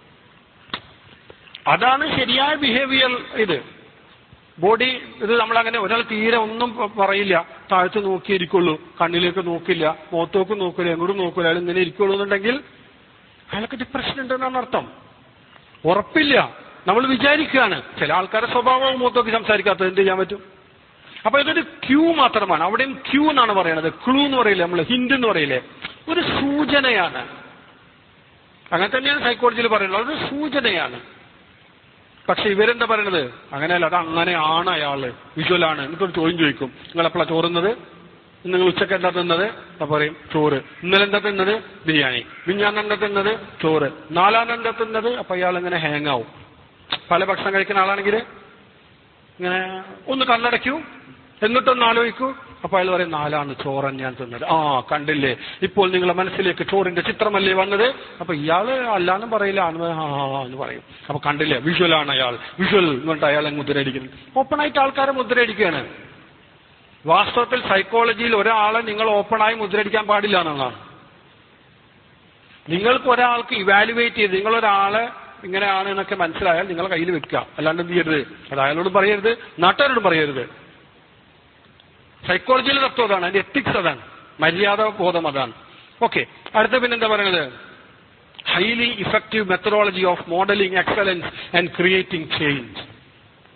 അതാണ് ശരിയായ ബിഹേവിയർ ഇത് ബോഡി ഇത് നമ്മളങ്ങനെ ഒരാൾ തീരെ ഒന്നും പ- പറയില്ല താഴത്ത് നോക്കിയിരിക്കുള്ളൂ കണ്ണിലേക്ക് നോക്കില്ല മുഖത്തോക്ക് നോക്കില്ല എങ്ങോട്ടും നോക്കില്ല അയാൾ ഇങ്ങനെ ഇരിക്കുള്ളൂ എന്നുണ്ടെങ്കിൽ അയാൾക്ക് ഡിപ്രഷൻ ഉണ്ടെന്നാണ് അർത്ഥം ഉറപ്പില്ല നമ്മൾ വിചാരിക്കുകയാണ് ചില ആൾക്കാരുടെ സ്വഭാവം മുഖത്തോക്കി സംസാരിക്കാത്തത് എന്ത് ചെയ്യാൻ പറ്റും അപ്പൊ ഇതൊരു ക്യൂ മാത്രമാണ് അവിടെയും ക്യൂ എന്നാണ് പറയുന്നത് ക്ലൂ എന്ന് പറയില്ലേ നമ്മൾ ഹിന്റ് എന്ന് പറയില്ലേ ഒരു സൂചനയാണ് അങ്ങനെ തന്നെയാണ് സൈക്കോളജിയിൽ പറയുന്നത് അതൊരു സൂചനയാണ് പക്ഷെ ഇവരെന്താ പറയണത് അങ്ങനെയല്ല അത് അങ്ങനെയാണ് അയാള് വിഷ്വലാണ് എനിക്കൊരു ചോദ്യം ചോദിക്കും നിങ്ങൾ എപ്പോഴാണ് ചോറുന്നത് ഇന്ന് നിങ്ങൾ ഉച്ചക്ക് എന്താ തിന്നത് അപ്പൊ പറയും ചോറ് ഇന്നലെ എന്താ തിന്നത് ബിരിയാണി മിഞ്ഞാന്ന് എന്താ തിന്നത് ചോറ് നാലാന്ന് എന്താ തിന്നത് അപ്പൊ ഇയാൾ ഇങ്ങനെ ഹാങ് ആവും പല ഭക്ഷണം കഴിക്കുന്ന ആളാണെങ്കിൽ ഇങ്ങനെ ഒന്ന് കണ്ണടയ്ക്കൂ എന്നിട്ടൊന്ന് ആലോചിക്കൂ അപ്പൊ അയാൾ പറയും നാലാണ് ചോറൻ ഞാൻ തിന്നത് ആ കണ്ടില്ലേ ഇപ്പോൾ നിങ്ങളെ മനസ്സിലേക്ക് ചോറിന്റെ ചിത്രമല്ലേ വന്നത് അപ്പൊ ഇയാള് അല്ലാന്നും പറയില്ല ആണ് ആ ആ എന്ന് പറയും അപ്പൊ കണ്ടില്ലേ വിഷ്വലാണ് അയാൾ വിഷ്വൽ എന്ന് പറഞ്ഞിട്ട് അയാളെ മുദ്രയടിക്കുന്നത് ഓപ്പണായിട്ട് ആൾക്കാരെ മുദ്രയടിക്കുകയാണ് വാസ്തവത്തിൽ സൈക്കോളജിയിൽ ഒരാളെ നിങ്ങൾ ഓപ്പണായി മുദ്രയടിക്കാൻ പാടില്ല എന്നുള്ളതാണ് നിങ്ങൾക്ക് ഒരാൾക്ക് ഇവാലുവേറ്റ് ചെയ്ത് നിങ്ങളൊരാളെ ഇങ്ങനെയാണ് എന്നൊക്കെ മനസ്സിലായാൽ നിങ്ങളെ കയ്യിൽ വെക്കുക അല്ലാണ്ട് എന്ത് ചെയ്യരുത് അത് അയാളോടും പറയരുത് നാട്ടുകാരോടും പറയരുത് സൈക്കോളജിയിലെ തത്വം അതാണ് അതിന്റെ എത്തിക്സ് അതാണ് മര്യാദ ബോധം അതാണ് ഓക്കെ അടുത്ത പിന്നെന്താ പറയുന്നത് highly effective methodology of modelling excellence and creating change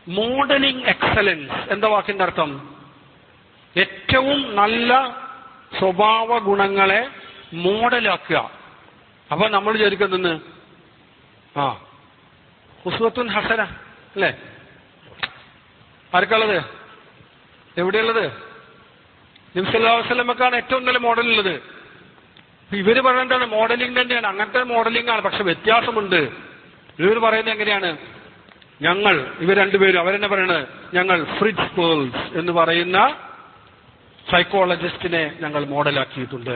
modelling excellence എന്താ വാക്കിന്റെ അർത്ഥം ഏറ്റവും നല്ല സ്വഭാവ ഗുണങ്ങളെ മോഡലാക്കുക അപ്പൊ നമ്മൾ വിചാരിക്കുന്നത് ആ ഉസ്വത്തുൻ ഹസന അല്ലേ ആർക്കുള്ളത് എവിടെയുള്ളത് നിംസല്ലാസ്ലമക്കാണ് ഏറ്റവും നല്ല മോഡൽ ഉള്ളത് ഇവര് പറയുന്നതാണ് മോഡലിംഗ് തന്നെയാണ് അങ്ങനത്തെ മോഡലിംഗ് ആണ് പക്ഷെ വ്യത്യാസമുണ്ട് ഇവർ പറയുന്നത് എങ്ങനെയാണ് ഞങ്ങൾ ഇവർ രണ്ടുപേരും അവരെന്നെ പറയുന്നത് ഞങ്ങൾ ഫ്രിഡ്ജ് പേൾസ് എന്ന് പറയുന്ന സൈക്കോളജിസ്റ്റിനെ ഞങ്ങൾ മോഡലാക്കിയിട്ടുണ്ട്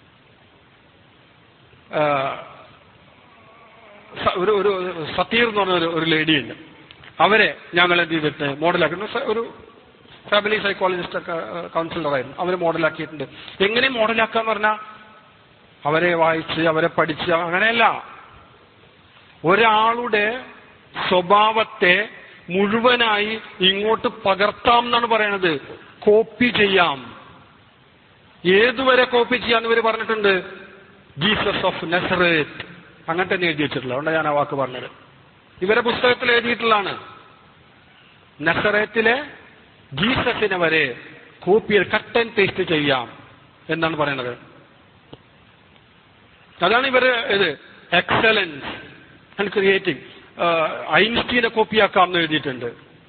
ആ, സ- ഒരു ഒരു സത്തീർ എന്ന് പറഞ്ഞ ഒരു- ഒരു ലേഡിയുണ്ട് അവരെ ഞങ്ങൾ എന്ത് ചെയ്തിട്ട് മോഡലാക്കുന്നു സ- ഒരു ഫാമിലി സൈക്കോളജിസ്റ്റ് ഒക്കെ കൗൺസിലറായിരുന്നു അവരെ മോഡലാക്കിയിട്ടുണ്ട് എങ്ങനെ മോഡലാക്കാന്ന് പറഞ്ഞാൽ അവരെ വായിച്ച് അവരെ പഠിച്ച് അങ്ങനെയല്ല ഒരാളുടെ സ്വഭാവത്തെ മുഴുവനായി ഇങ്ങോട്ട് പകർത്താം എന്നാണ് പറയണത് കോപ്പി ചെയ്യാം ഏതുവരെ കോപ്പി ചെയ്യാന്ന് ഇവർ പറഞ്ഞിട്ടുണ്ട് ജീസസ് ഓഫ് നസറേറ്റ് അങ്ങനെ തന്നെ എഴുതി വെച്ചിട്ടുള്ള അതുകൊണ്ട് ഞാൻ ആ വാക്ക് പറഞ്ഞത് ഇവരെ പുസ്തകത്തിൽ എഴുതിയിട്ടുള്ളതാണ് നസറേറ്റിലെ ജീസസിനെ വരെ കോപ്പി കട്ട് ആൻഡ് പേസ്റ്റ് ചെയ്യാം എന്നാണ് പറയണത് അതാണ് ഇവര് ഇത് എക്സലൻസ് ആൻഡ് ക്രിയേറ്റിംഗ് ഐൻസ്റ്റീനെ കോപ്പിയാക്കാം എന്ന് എഴുതിയിട്ടുണ്ട്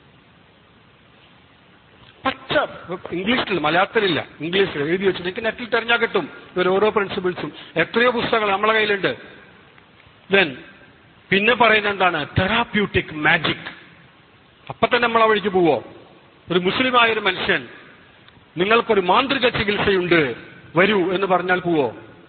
പച്ച ഇംഗ്ലീഷിൽ മലയാളത്തിലില്ല ഇംഗ്ലീഷിൽ എഴുതി വെച്ചിട്ട് എനിക്ക് നെറ്റിൽ തെരഞ്ഞാൽ കിട്ടും ഇവർ ഓരോ പ്രിൻസിപ്പിൾസും എത്രയോ പുസ്തകങ്ങൾ നമ്മളെ കയ്യിലുണ്ട് ദെൻ പിന്നെ പറയുന്നത് എന്താണ് തെറാപ്യൂട്ടിക് മാജിക് അപ്പൊ തന്നെ നമ്മൾ ആ വഴിക്ക് പോവോ ഒരു മുസ്ലിമായ ഒരു മനുഷ്യൻ നിങ്ങൾക്കൊരു മാന്ത്രിക ചികിത്സയുണ്ട് വരൂ എന്ന് പറഞ്ഞാൽ പോവോ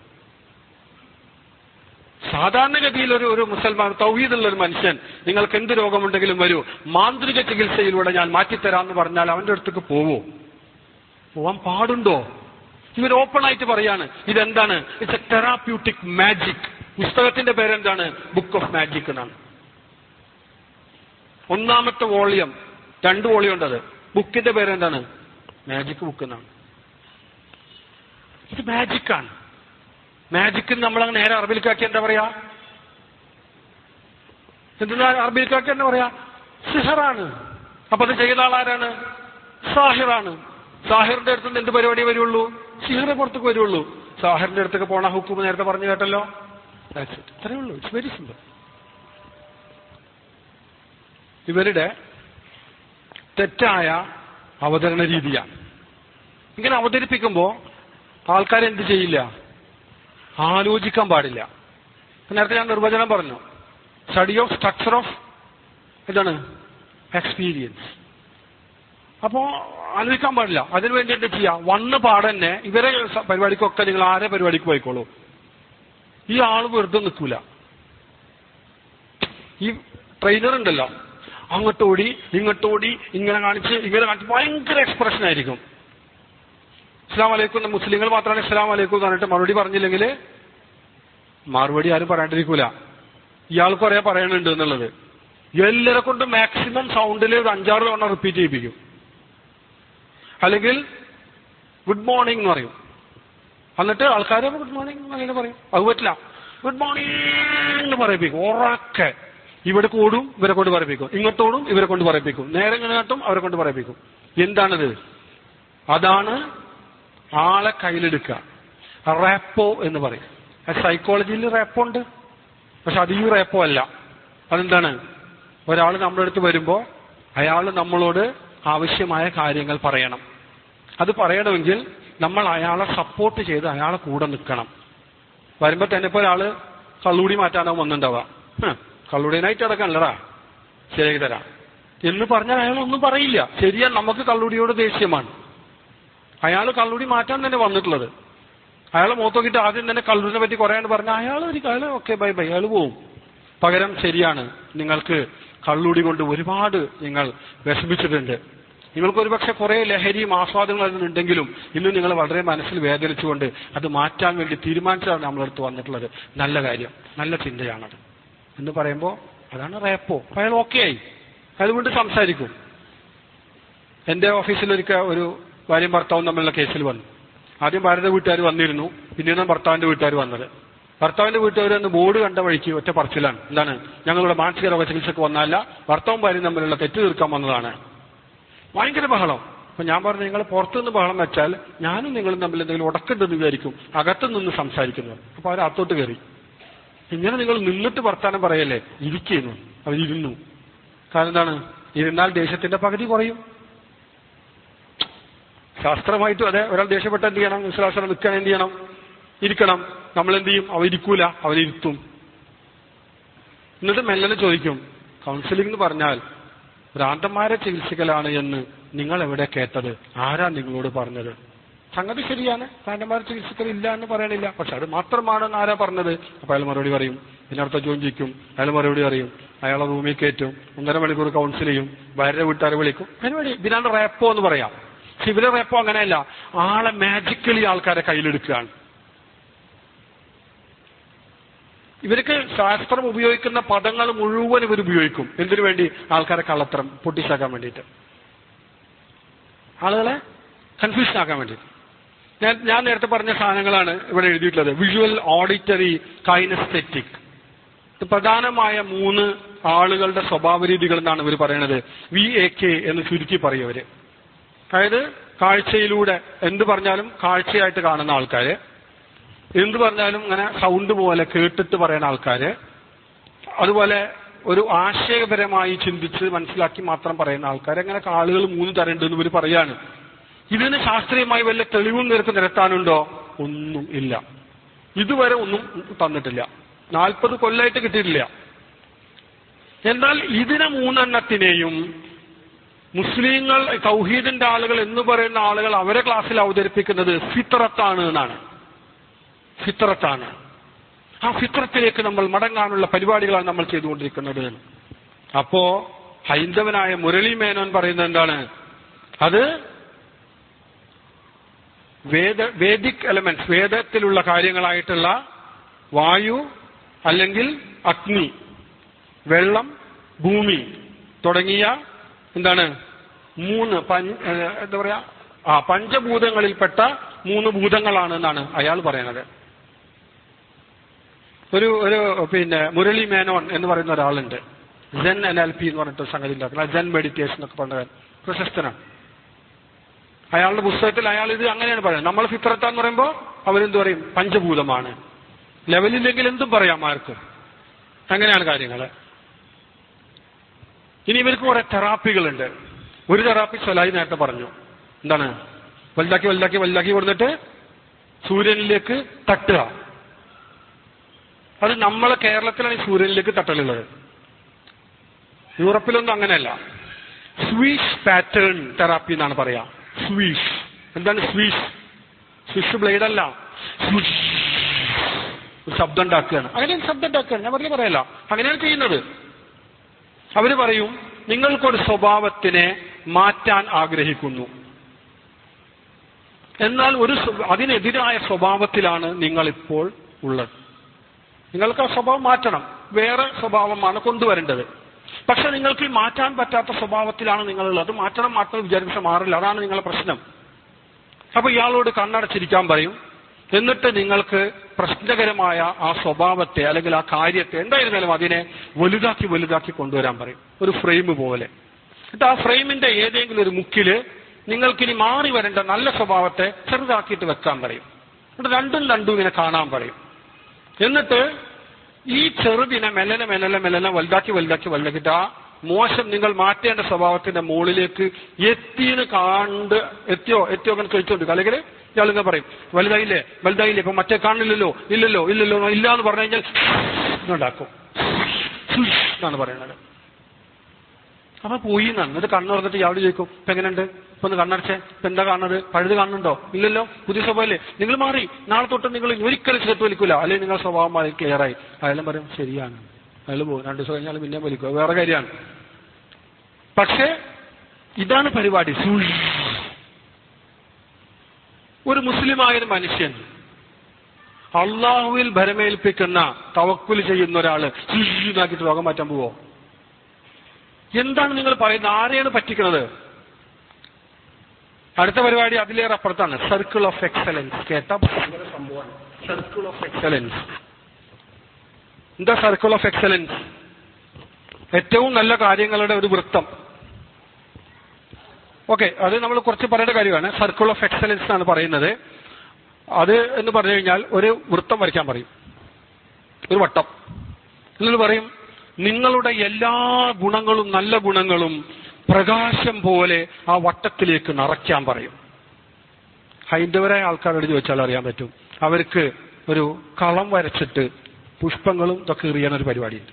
സാധാരണഗതിയിൽ ഒരു ഒരു മുസൽമാൻ തൗഹീദുള്ള ഒരു മനുഷ്യൻ നിങ്ങൾക്ക് എന്ത് രോഗമുണ്ടെങ്കിലും വരൂ മാന്ത്രിക ചികിത്സയിലൂടെ ഞാൻ മാറ്റിത്തരാമെന്ന് പറഞ്ഞാൽ അവന്റെ അടുത്തേക്ക് പോവോ പോവാൻ പാടുണ്ടോ ഇവർ ഓപ്പൺ ആയിട്ട് പറയാണ് ഇതെന്താണ് ഇറ്റ്സ് എ തെറാപ്യൂട്ടിക് മാജിക് പുസ്തകത്തിന്റെ പേരെന്താണ് ബുക്ക് ഓഫ് മാജിക് എന്നാണ് ഒന്നാമത്തെ വോളിയം രണ്ട് വോളിയം ഉണ്ട് അത് ബുക്കിന്റെ പേരെന്താണ് മാജിക് ബുക്ക് എന്നാണ് ഇത് മാജിക്കാണ് മാജിക്ക് നമ്മൾ അങ്ങനെ നേരെ അറബിൽക്കാക്കി എന്താ പറയാ എന്തിനാ അറബിൽക്കാക്കി എന്താ പറയാ സിഹറാണ് അപ്പൊ അത് ചെയ്ത ആളാരാണ് സാഹിറാണ് സാഹിറിന്റെ അടുത്ത് നിന്ന് എന്ത് പരിപാടി വരുള്ളൂ സിഹറ് പുറത്തേക്ക് വരുള്ളൂ സാഹിറിന്റെ അടുത്തേക്ക് പോണ ഹുക്കും നേരത്തെ പറഞ്ഞു കേട്ടല്ലോ That's it. അത്രേ ഉള്ളൂ ഇറ്റ്സ് വെരി സിമ്പിൾ ഇവരുടെ തെറ്റായ അവതരണ രീതിയാണ് ഇങ്ങനെ അവതരിപ്പിക്കുമ്പോൾ ആൾക്കാർ എന്ത് ചെയ്യില്ല ആലോചിക്കാൻ പാടില്ല ഇപ്പൊ നേരത്തെ ഞാൻ നിർവചനം പറഞ്ഞു സ്റ്റഡി ഓഫ് സ്ട്രക്ചർ ഓഫ് എന്താണ് എക്സ്പീരിയൻസ് അപ്പോ ആലോചിക്കാൻ പാടില്ല അതിനു വേണ്ടി എന്താ ചെയ്യാം വന്ന് പാടന്നെ ഇവരെ സ- പരിപാടിക്കൊക്കെ നിങ്ങൾ ആരെ പരിപാടിക്ക് പോയിക്കോളൂ ഈ ആള് വെറുതെ നിൽക്കൂല ഈ ട്രെയിനർ ഉണ്ടല്ലോ അങ്ങോട്ടോടി ഇങ്ങോട്ടോടി ഇങ്ങനെ കാണിച്ച് ഇങ്ങനെ കാണിച്ച് ഭയങ്കര എക്സ്പ്രഷൻ ആയിരിക്കും ഇസ്ലാം വലൈക്കും മുസ്ലിങ്ങൾ മാത്രമാണ് ഇസ്ലാം വലൈക്കും എന്ന് പറഞ്ഞിട്ട് മറുപടി പറഞ്ഞില്ലെങ്കിൽ മറുപടി ആരും പറയാണ്ടിരിക്കൂല ഇയാൾക്ക് പറയാ പറയണുണ്ട് എന്നുള്ളത് എല്ലാരെ കൊണ്ട് മാക്സിമം സൗണ്ടിൽ ഒരു അഞ്ചാറ് തവണ റിപ്പീറ്റ് ചെയ്യിപ്പിക്കും അല്ലെങ്കിൽ ഗുഡ് മോർണിംഗ് എന്ന് പറയും എന്നിട്ട് ആൾക്കാർ ഗുഡ് മോർണിംഗ് അങ്ങനെ പറയും അത് പറ്റില്ല ഗുഡ് മോർണിംഗ് എന്ന് പറയിപ്പിക്കും ഉറക്കെ ഇവിടെ കൂടും ഇവരെ കൊണ്ട് പറയിപ്പിക്കും ഇങ്ങോട്ടോടും ഇവരെ കൊണ്ട് പറയിപ്പിക്കും നേരെ ഇങ്ങോട്ടും അവരെ കൊണ്ട് പറയിപ്പിക്കും എന്താണിത് അതാണ് ആളെ കയ്യിലെടുക്കുക റാപ്പോ എന്ന് പറയും സൈക്കോളജിയിൽ റാപ്പോ ഉണ്ട് പക്ഷെ അത് ഈ റാപ്പോ അല്ല അതെന്താണ് ഒരാൾ നമ്മുടെ അടുത്ത് വരുമ്പോൾ അയാൾ നമ്മളോട് ആവശ്യമായ കാര്യങ്ങൾ പറയണം അത് പറയണമെങ്കിൽ നമ്മൾ അയാളെ സപ്പോർട്ട് ചെയ്ത് അയാളെ കൂടെ നിൽക്കണം വരുമ്പോ തന്നെ ഇപ്പൊ ഒരാള് കള്ളൂടി മാറ്റാനാവും വന്നിട്ടുണ്ടാവുക ഹ്, കള്ളൂടിനായിട്ട് അടക്കല്ലടാ ശരിയാക്കി തരാം എന്ന് പറഞ്ഞാൽ അയാൾ ഒന്നും പറയില്ല ശരിയാ നമുക്ക് കള്ളുടിയോട് ദേഷ്യമാണ് അയാൾ കള്ളുടി മാറ്റാൻ തന്നെ വന്നിട്ടുള്ളത് അയാൾ നോക്കിയിട്ട് ആദ്യം തന്നെ കള്ളൂരിനെ പറ്റി കുറയാണ്ട് പറഞ്ഞ അയാൾ ഒരു അയാൾ ഓക്കെ ബൈ ബൈ അയാൾ പോവും പകരം ശരിയാണ് നിങ്ങൾക്ക് കള്ളുടി കൊണ്ട് ഒരുപാട് നിങ്ങൾ വിഷമിച്ചിട്ടുണ്ട് നിങ്ങൾക്ക് ഒരുപക്ഷെ കുറെ ലഹരിയും ആസ്വാദങ്ങളും അതിനുണ്ടെങ്കിലും ഇന്ന് നിങ്ങൾ വളരെ മനസ്സിൽ വേദനിച്ചുകൊണ്ട് അത് മാറ്റാൻ വേണ്ടി തീരുമാനിച്ചതാണ് നമ്മളടുത്ത് വന്നിട്ടുള്ളത് നല്ല കാര്യം നല്ല ചിന്തയാണത് എന്ന് പറയുമ്പോൾ അതാണ് റേപ്പോ അപ്പൊ അയാൾ ഓക്കെ ആയി അതുകൊണ്ട് സംസാരിക്കും എന്റെ ഓഫീസിൽ ഒരിക്കൽ ഒരു ഭാര്യയും ഭർത്താവും തമ്മിലുള്ള കേസിൽ വന്നു ആദ്യം ഭാര്യയുടെ വീട്ടുകാർ വന്നിരുന്നു പിന്നീട് ഭർത്താവിന്റെ വീട്ടുകാർ വന്നത് ഭർത്താവിന്റെ വീട്ടുകാർ ഒന്ന് ബോർഡ് കണ്ട വഴിക്ക് ഒറ്റ പറച്ചിലാണ് എന്താണ് ഞങ്ങളുടെ മാനസിക രോഗ ചികിത്സക്ക് വന്നല്ല ഭർത്താവും ഭാര്യയും തമ്മിലുള്ള തെറ്റ് തീർക്കാൻ വന്നതാണ് ഭയങ്കര ബഹളം അപ്പൊ ഞാൻ പറഞ്ഞു നിങ്ങൾ പുറത്തുനിന്ന് ബഹളം വെച്ചാൽ ഞാനും നിങ്ങളും തമ്മിൽ എന്തെങ്കിലും ഉടക്കുണ്ടെന്ന് വിചാരിക്കും അകത്തു നിന്ന് സംസാരിക്കുന്നത് അപ്പൊ അവർ അകത്തോട്ട് കയറി ഇങ്ങനെ നിങ്ങൾ നിന്നിട്ട് വർത്താനം പറയല്ലേ ഇരിക്കുന്നു അവരിരുന്നു കാരണം എന്താണ് ഇരുന്നാൽ ദേശത്തിന്റെ പകുതി കുറയും ശാസ്ത്രമായിട്ടും അതെ ഒരാൾ ദേഷ്യപ്പെട്ട എന്ത് ചെയ്യണം വിശ്വാസം നിൽക്കാൻ എന്ത് ചെയ്യണം ഇരിക്കണം നമ്മൾ എന്ത് ചെയ്യും അവരിക്കൂല അവരിരുത്തും എന്നിട്ട് മെല്ലനെ ചോദിക്കും കൗൺസിലിംഗ് എന്ന് പറഞ്ഞാൽ ഭ്രാന്തന്മാരെ ചികിത്സിക്കലാണ് എന്ന് നിങ്ങൾ എവിടെ കേട്ടത് ആരാ നിങ്ങളോട് പറഞ്ഞത് സംഗതി ശരിയാണ് ഭ്രാന്തന്മാരെ ചികിത്സിക്കൽ ഇല്ല എന്ന് പറയണില്ല പക്ഷെ അത് മാത്രമാണെന്ന് ആരാ പറഞ്ഞത് അപ്പൊ അയാൾ മറുപടി പറയും ഇതിനർത്ഥം ചോദ്യം ചോദിക്കും അയാൾ മറുപടി പറയും അയാളെ റൂമിൽ കയറ്റും ഒന്നര മണിക്കൂർ കൗൺസിൽ ചെയ്യും ഭാര്യ വീട്ടുകാരെ വിളിക്കും പരിപാടി ഇതിനാണ് റേപ്പോ എന്ന് പറയാം പക്ഷെ ഇവരെ റേപ്പോ അങ്ങനെയല്ല ആളെ മാജിക്കലി ആൾക്കാരെ കയ്യിലെടുക്കുകയാണ് ഇവർക്ക് ശാസ്ത്രം ഉപയോഗിക്കുന്ന പദങ്ങൾ മുഴുവൻ ഇവർ ഉപയോഗിക്കും എന്തിനു വേണ്ടി ആൾക്കാരെ കള്ളത്തരം പൊട്ടിച്ചാക്കാൻ വേണ്ടിയിട്ട് ആളുകളെ കൺഫ്യൂഷൻ ആക്കാൻ വേണ്ടിയിട്ട് ഞാൻ ഞാൻ നേരത്തെ പറഞ്ഞ സാധനങ്ങളാണ് ഇവിടെ എഴുതിയിട്ടുള്ളത് വിഷ്വൽ ഓഡിറ്ററി കൈനസ്തെറ്റിക് ഇത് പ്രധാനമായ മൂന്ന് ആളുകളുടെ സ്വഭാവ രീതികൾ എന്നാണ് ഇവർ പറയുന്നത് വി എ കെ എന്ന് ചുരുക്കി പറയും അവര് അതായത് കാഴ്ചയിലൂടെ എന്ത് പറഞ്ഞാലും കാഴ്ചയായിട്ട് കാണുന്ന ആൾക്കാര് എന്ത് പറഞ്ഞാലും ഇങ്ങനെ സൗണ്ട് പോലെ കേട്ടിട്ട് പറയുന്ന ആൾക്കാര് അതുപോലെ ഒരു ആശയപരമായി ചിന്തിച്ച് മനസ്സിലാക്കി മാത്രം പറയുന്ന ആൾക്കാർ അങ്ങനെ ആളുകൾ മൂന്ന് തരണ്ട് എന്ന് ഇവർ പറയാണ് ഇതിന് ശാസ്ത്രീയമായി വല്ല തെളിവും നിരക്ക് നിരത്താനുണ്ടോ ഒന്നും ഇല്ല ഇതുവരെ ഒന്നും തന്നിട്ടില്ല നാൽപ്പത് കൊല്ലായിട്ട് കിട്ടിയിട്ടില്ല എന്നാൽ ഇതിനെ മൂന്നെണ്ണത്തിനെയും മുസ്ലിങ്ങൾ തൗഹീദിന്റെ ആളുകൾ എന്ന് പറയുന്ന ആളുകൾ അവരെ ക്ലാസ്സിൽ അവതരിപ്പിക്കുന്നത് ഫിത്രത്താണ് എന്നാണ് ഫിത്രത്താണ് ആ ഫിത്രത്തിലേക്ക് നമ്മൾ മടങ്ങാനുള്ള പരിപാടികളാണ് നമ്മൾ ചെയ്തുകൊണ്ടിരിക്കുന്നത് അപ്പോ ഹൈന്ദവനായ മുരളി മേനോൻ പറയുന്നത് എന്താണ് അത് വേദ വേദിക് എലമെന്റ്സ് വേദത്തിലുള്ള കാര്യങ്ങളായിട്ടുള്ള വായു അല്ലെങ്കിൽ അഗ്നി വെള്ളം ഭൂമി തുടങ്ങിയ എന്താണ് മൂന്ന് പഞ്ച ഏഹ് എന്താ പറയാ ആ പഞ്ചഭൂതങ്ങളിൽപ്പെട്ട മൂന്ന് ഭൂതങ്ങളാണ് എന്നാണ് അയാൾ പറയുന്നത് ഒരു ഒരു പിന്നെ മുരളി മേനോൻ എന്ന് പറയുന്ന ഒരാളുണ്ട് ജെൻ എൻ എൽ പി എന്ന് പറഞ്ഞിട്ട് സംഗതി ഉണ്ടാക്കുന്നത് ജെൻ മെഡിറ്റേഷൻ ഒക്കെ പറഞ്ഞവൻ പ്രശസ്തനാണ് അയാളുടെ പുസ്തകത്തിൽ അയാൾ ഇത് അങ്ങനെയാണ് പറയുന്നത് നമ്മൾ ഫിത്രത്താന്ന് പറയുമ്പോൾ അവരെന്ത് പറയും പഞ്ചഭൂതമാണ് ലെവലില്ലെങ്കിൽ എന്തും പറയാം ആർക്കും അങ്ങനെയാണ് കാര്യങ്ങൾ ഇനി ഇവർക്ക് കുറെ തെറാപ്പികളുണ്ട് ഒരു തെറാപ്പി സ്വലായി നേരത്തെ പറഞ്ഞു എന്താണ് വലുതാക്കി വലുതാക്കി വലുതാക്കി കൊടുത്തിട്ട് സൂര്യനിലേക്ക് തട്ടുക അത് നമ്മളെ കേരളത്തിലാണ് ഈ സൂര്യനിലേക്ക് തട്ടലുള്ളത് യൂറപ്പിലൊന്നും അങ്ങനെയല്ല സ്വീഷ് പാറ്റേൺ തെറാപ്പി എന്നാണ് പറയാ സ്വീഷ് എന്താണ് സ്വീഷ് സ്വിഷ് ബ്ലേഡ് അല്ല സ്വീഷ്. ഒരു ശബ്ദം ഉണ്ടാക്കുകയാണ് അങ്ങനെയാണ് ശബ്ദം ഉണ്ടാക്കുകയാണ് ഞാൻ വെറുതെ പറയല്ല അങ്ങനെയാണ് ചെയ്യുന്നത് അവര് പറയും നിങ്ങൾക്കൊരു സ്വഭാവത്തിനെ മാറ്റാൻ ആഗ്രഹിക്കുന്നു എന്നാൽ ഒരു സ്വ- അതിനെതിരായ സ്വഭാവത്തിലാണ് നിങ്ങൾ ഇപ്പോൾ ഉള്ളത് നിങ്ങൾക്ക് ആ സ്വഭാവം മാറ്റണം വേറെ സ്വഭാവമാണ് കൊണ്ടുവരേണ്ടത് പക്ഷെ നിങ്ങൾക്ക് ഈ മാറ്റാൻ പറ്റാത്ത സ്വഭാവത്തിലാണ് നിങ്ങളുള്ളത് അത് മാറ്റണം മാറ്റണം വിചാരിച്ച മാറില്ല അതാണ് നിങ്ങളുടെ പ്രശ്നം അപ്പൊ ഇയാളോട് കണ്ണടച്ചിരിക്കാൻ പറയും എന്നിട്ട് നിങ്ങൾക്ക് പ്രശ്നകരമായ ആ സ്വഭാവത്തെ അല്ലെങ്കിൽ ആ കാര്യത്തെ എന്തായിരുന്നാലും അതിനെ വലുതാക്കി വലുതാക്കി കൊണ്ടുവരാൻ പറയും ഒരു ഫ്രെയിം പോലെ എന്നിട്ട് ആ ഫ്രെയിമിന്റെ ഏതെങ്കിലും ഒരു മുക്കില് നിങ്ങൾക്കിനി മാറി വരേണ്ട നല്ല സ്വഭാവത്തെ ചെറുതാക്കിയിട്ട് വെക്കാൻ പറയും എന്നിട്ട് രണ്ടും രണ്ടും ഇങ്ങനെ കാണാൻ പറയും എന്നിട്ട് ഈ ചെറുതിനെ മെല്ലനെ മെല്ലനെ മെല്ലനെ വലുതാക്കി വലുതാക്കി വലുതാക്കിയിട്ട് ആ മോശം നിങ്ങൾ മാറ്റേണ്ട സ്വഭാവത്തിന്റെ മുകളിലേക്ക് എത്തിയെന്ന് കണ്ട് എത്തിയോ എത്തിയോ അങ്ങനെ കഴിച്ചോണ്ടിരിക്കും അല്ലെങ്കിൽ ഇയാൾ ഇങ്ങനെ പറയും വലുതായില്ലേ വലുതായില്ലേ ഇപ്പൊ മറ്റേ കാണില്ലല്ലോ ഇല്ലല്ലോ ഇല്ലല്ലോ ഇല്ല എന്ന് പറഞ്ഞു കഴിഞ്ഞാൽ ഉണ്ടാക്കും എന്നാണ് പറയുന്നത് അപ്പൊ പോയി എന്നാണ് എന്നിട്ട് കണ്ണു തുറന്നിട്ട് ഇയാളോട് ചോദിക്കും ഇപ്പൊ എങ്ങനെയുണ്ട് ഇപ്പൊ ഒന്ന് കണ്ണടച്ചേ ഇപ്പൊ എന്താ കാണുന്നത് പഴുത് കാണുന്നുണ്ടോ ഇല്ലല്ലോ പുതിയ സ്വഭാവമല്ലേ നിങ്ങൾ മാറി നാളെ തൊട്ട് നിങ്ങൾ ഒരിക്കലും സിഗരറ്റ് വലിക്കൂല അല്ലെങ്കിൽ നിങ്ങളുടെ സ്വഭാവം മാറി ക്ലിയർ ആയി അയാളും പറയും ശരിയാണ് അയാൾ പോകും രണ്ടു ദിവസം കഴിഞ്ഞാൽ പിന്നെ വലിക്കുക വേറെ കാര്യമാണ് പക്ഷേ ഇതാണ് പരിപാടി സൂഷ്. ഒരു മുസ്ലിമായൊരു മനുഷ്യൻ അള്ളാഹുവിൽ ഭരമേൽപ്പിക്കുന്ന തവക്കുൽ ചെയ്യുന്ന ഒരാള് ഇതാക്കിയിട്ട് രോഗം മാറ്റാൻ പോവോ എന്താണ് നിങ്ങൾ പറയുന്നത് ആരെയാണ് പറ്റിക്കുന്നത് അടുത്ത പരിപാടി അതിലേറെ അപ്പുറത്താണ് സർക്കിൾ ഓഫ് എക്സലൻസ് കേട്ട ഭയങ്കര സംഭവമാണ് സർക്കിൾ ഓഫ് എക്സലൻസ് എന്താ സർക്കിൾ ഓഫ് എക്സലൻസ് ഏറ്റവും നല്ല കാര്യങ്ങളുടെ ഒരു വൃത്തം ഓക്കെ അത് നമ്മൾ കുറച്ച് പറയേണ്ട കാര്യമാണ് സർക്കിൾ ഓഫ് എക്സലൻസ് എന്നാണ് പറയുന്നത് അത് എന്ന് പറഞ്ഞു കഴിഞ്ഞാൽ ഒരു വൃത്തം വരയ്ക്കാൻ പറയും ഒരു വട്ടം എന്നിട്ട് പറയും നിങ്ങളുടെ എല്ലാ ഗുണങ്ങളും നല്ല ഗുണങ്ങളും പ്രകാശം പോലെ ആ വട്ടത്തിലേക്ക് നിറയ്ക്കാൻ പറയും ഹൈന്ദവരായ ആൾക്കാരോട് ചോദിച്ചാൽ അറിയാൻ പറ്റും അവർക്ക് ഒരു കളം വരച്ചിട്ട് പുഷ്പങ്ങളും ഇതൊക്കെ എറിയാൻ ഒരു പരിപാടിയുണ്ട്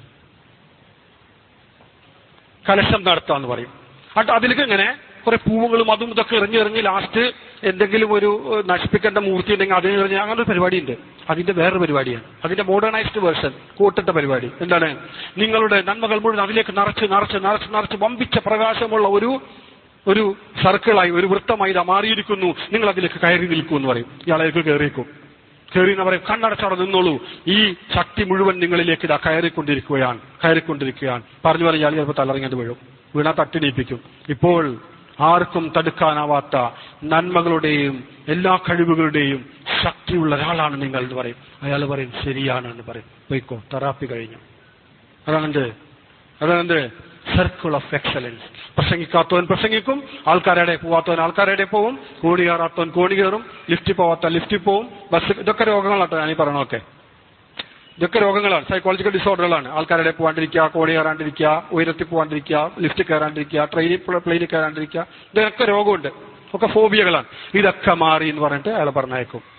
കലശം നടത്താന്ന് പറയും അട്ട് അതിലേക്ക് ഇങ്ങനെ കുറെ പൂവുകളും അതും ഇതൊക്കെ എറിഞ്ഞ് എറിഞ്ഞ് ലാസ്റ്റ് എന്തെങ്കിലും ഒരു ഏഹ്, നശിപ്പിക്കേണ്ട മൂർത്തി ഉണ്ടെങ്കിൽ അതിന് എറിഞ്ഞ് അങ്ങനെ ഒരു പരിപാടിയുണ്ട് അതിന്റെ വേറൊരു പരിപാടിയാണ് അതിന്റെ മോഡേണൈസ്ഡ് വേർഷൻ കൂട്ടിട്ട പരിപാടി എന്താണ് നിങ്ങളുടെ നന്മകൾ മുഴുവൻ അതിലേക്ക് നിറച്ച് നിറച്ച് നിറച്ച് നിറച്ച് വമ്പിച്ച പ്രകാശമുള്ള ഒരു ഒരു സർക്കിളായി ഒരു വൃത്തമായി ഇതാ മാറിയിരിക്കുന്നു നിങ്ങൾ അതിലേക്ക് കയറി നിൽക്കൂ എന്ന് പറയും ഇയാളേക്ക് കയറിയേക്കും കയറി എന്ന് പറയും കണ്ണടച്ചവിടെ നിന്നോളൂ ഈ ശക്തി മുഴുവൻ നിങ്ങളിലേക്ക് ഇതാ കയറിക്കൊണ്ടിരിക്കുകയാണ് കയറിക്കൊണ്ടിരിക്കുകയാണ് പറഞ്ഞു പറഞ്ഞാൽ ഇയാൾ ചിലപ്പോൾ തലറിഞ്ഞത് വീഴും വീണാ തട്ടിനീപ്പിക്കും ഇപ്പോൾ ആർക്കും തടുക്കാനാവാത്ത നന്മകളുടെയും എല്ലാ കഴിവുകളുടെയും ശക്തിയുള്ള ഒരാളാണ് നിങ്ങൾ എന്ന് പറയും അയാൾ പറയും ശരിയാണ് എന്ന് പറയും പോയിക്കോ തെറാപ്പി കഴിഞ്ഞു അതാണെന്ത് അതാണെന്ത് സർക്കിൾ ഓഫ് എക്സലൻസ് പ്രസംഗിക്കാത്തവൻ പ്രസംഗിക്കും ആൾക്കാരുടെ പോവാത്തവൻ ആൾക്കാരുടെ പോവും കോണി കയറാത്തവൻ കോണി കയറും ലിഫ്റ്റിൽ പോവാത്ത ലിഫ്റ്റിൽ പോവും ബസ് ഇതൊക്കെ രോഗങ്ങളാട്ടോ ഞാൻ ഈ പറയണമൊക്കെ ഇതൊക്കെ രോഗങ്ങളാണ് സൈക്കോളജിക്കൽ ഡിസോർഡറുകളാണ് ആൾക്കാരുടെ പോകാണ്ടിരിക്കുക കോണി കയറാണ്ടിരിക്കുക ഉയരത്തിൽ പോകാണ്ടിരിക്കുക ലിഫ്റ്റ് കയറാണ്ടിരിക്കുക ട്രെയിനിൽ പ്ലെയിനിൽ കയറാണ്ടിരിക്കുക ഇതൊക്കെ രോഗമുണ്ട് ഒക്കെ ഫോബിയകളാണ് ഇതൊക്കെ മാറി എന്ന് പറഞ്ഞിട്ട് അയാൾ പറഞ്ഞയക്കും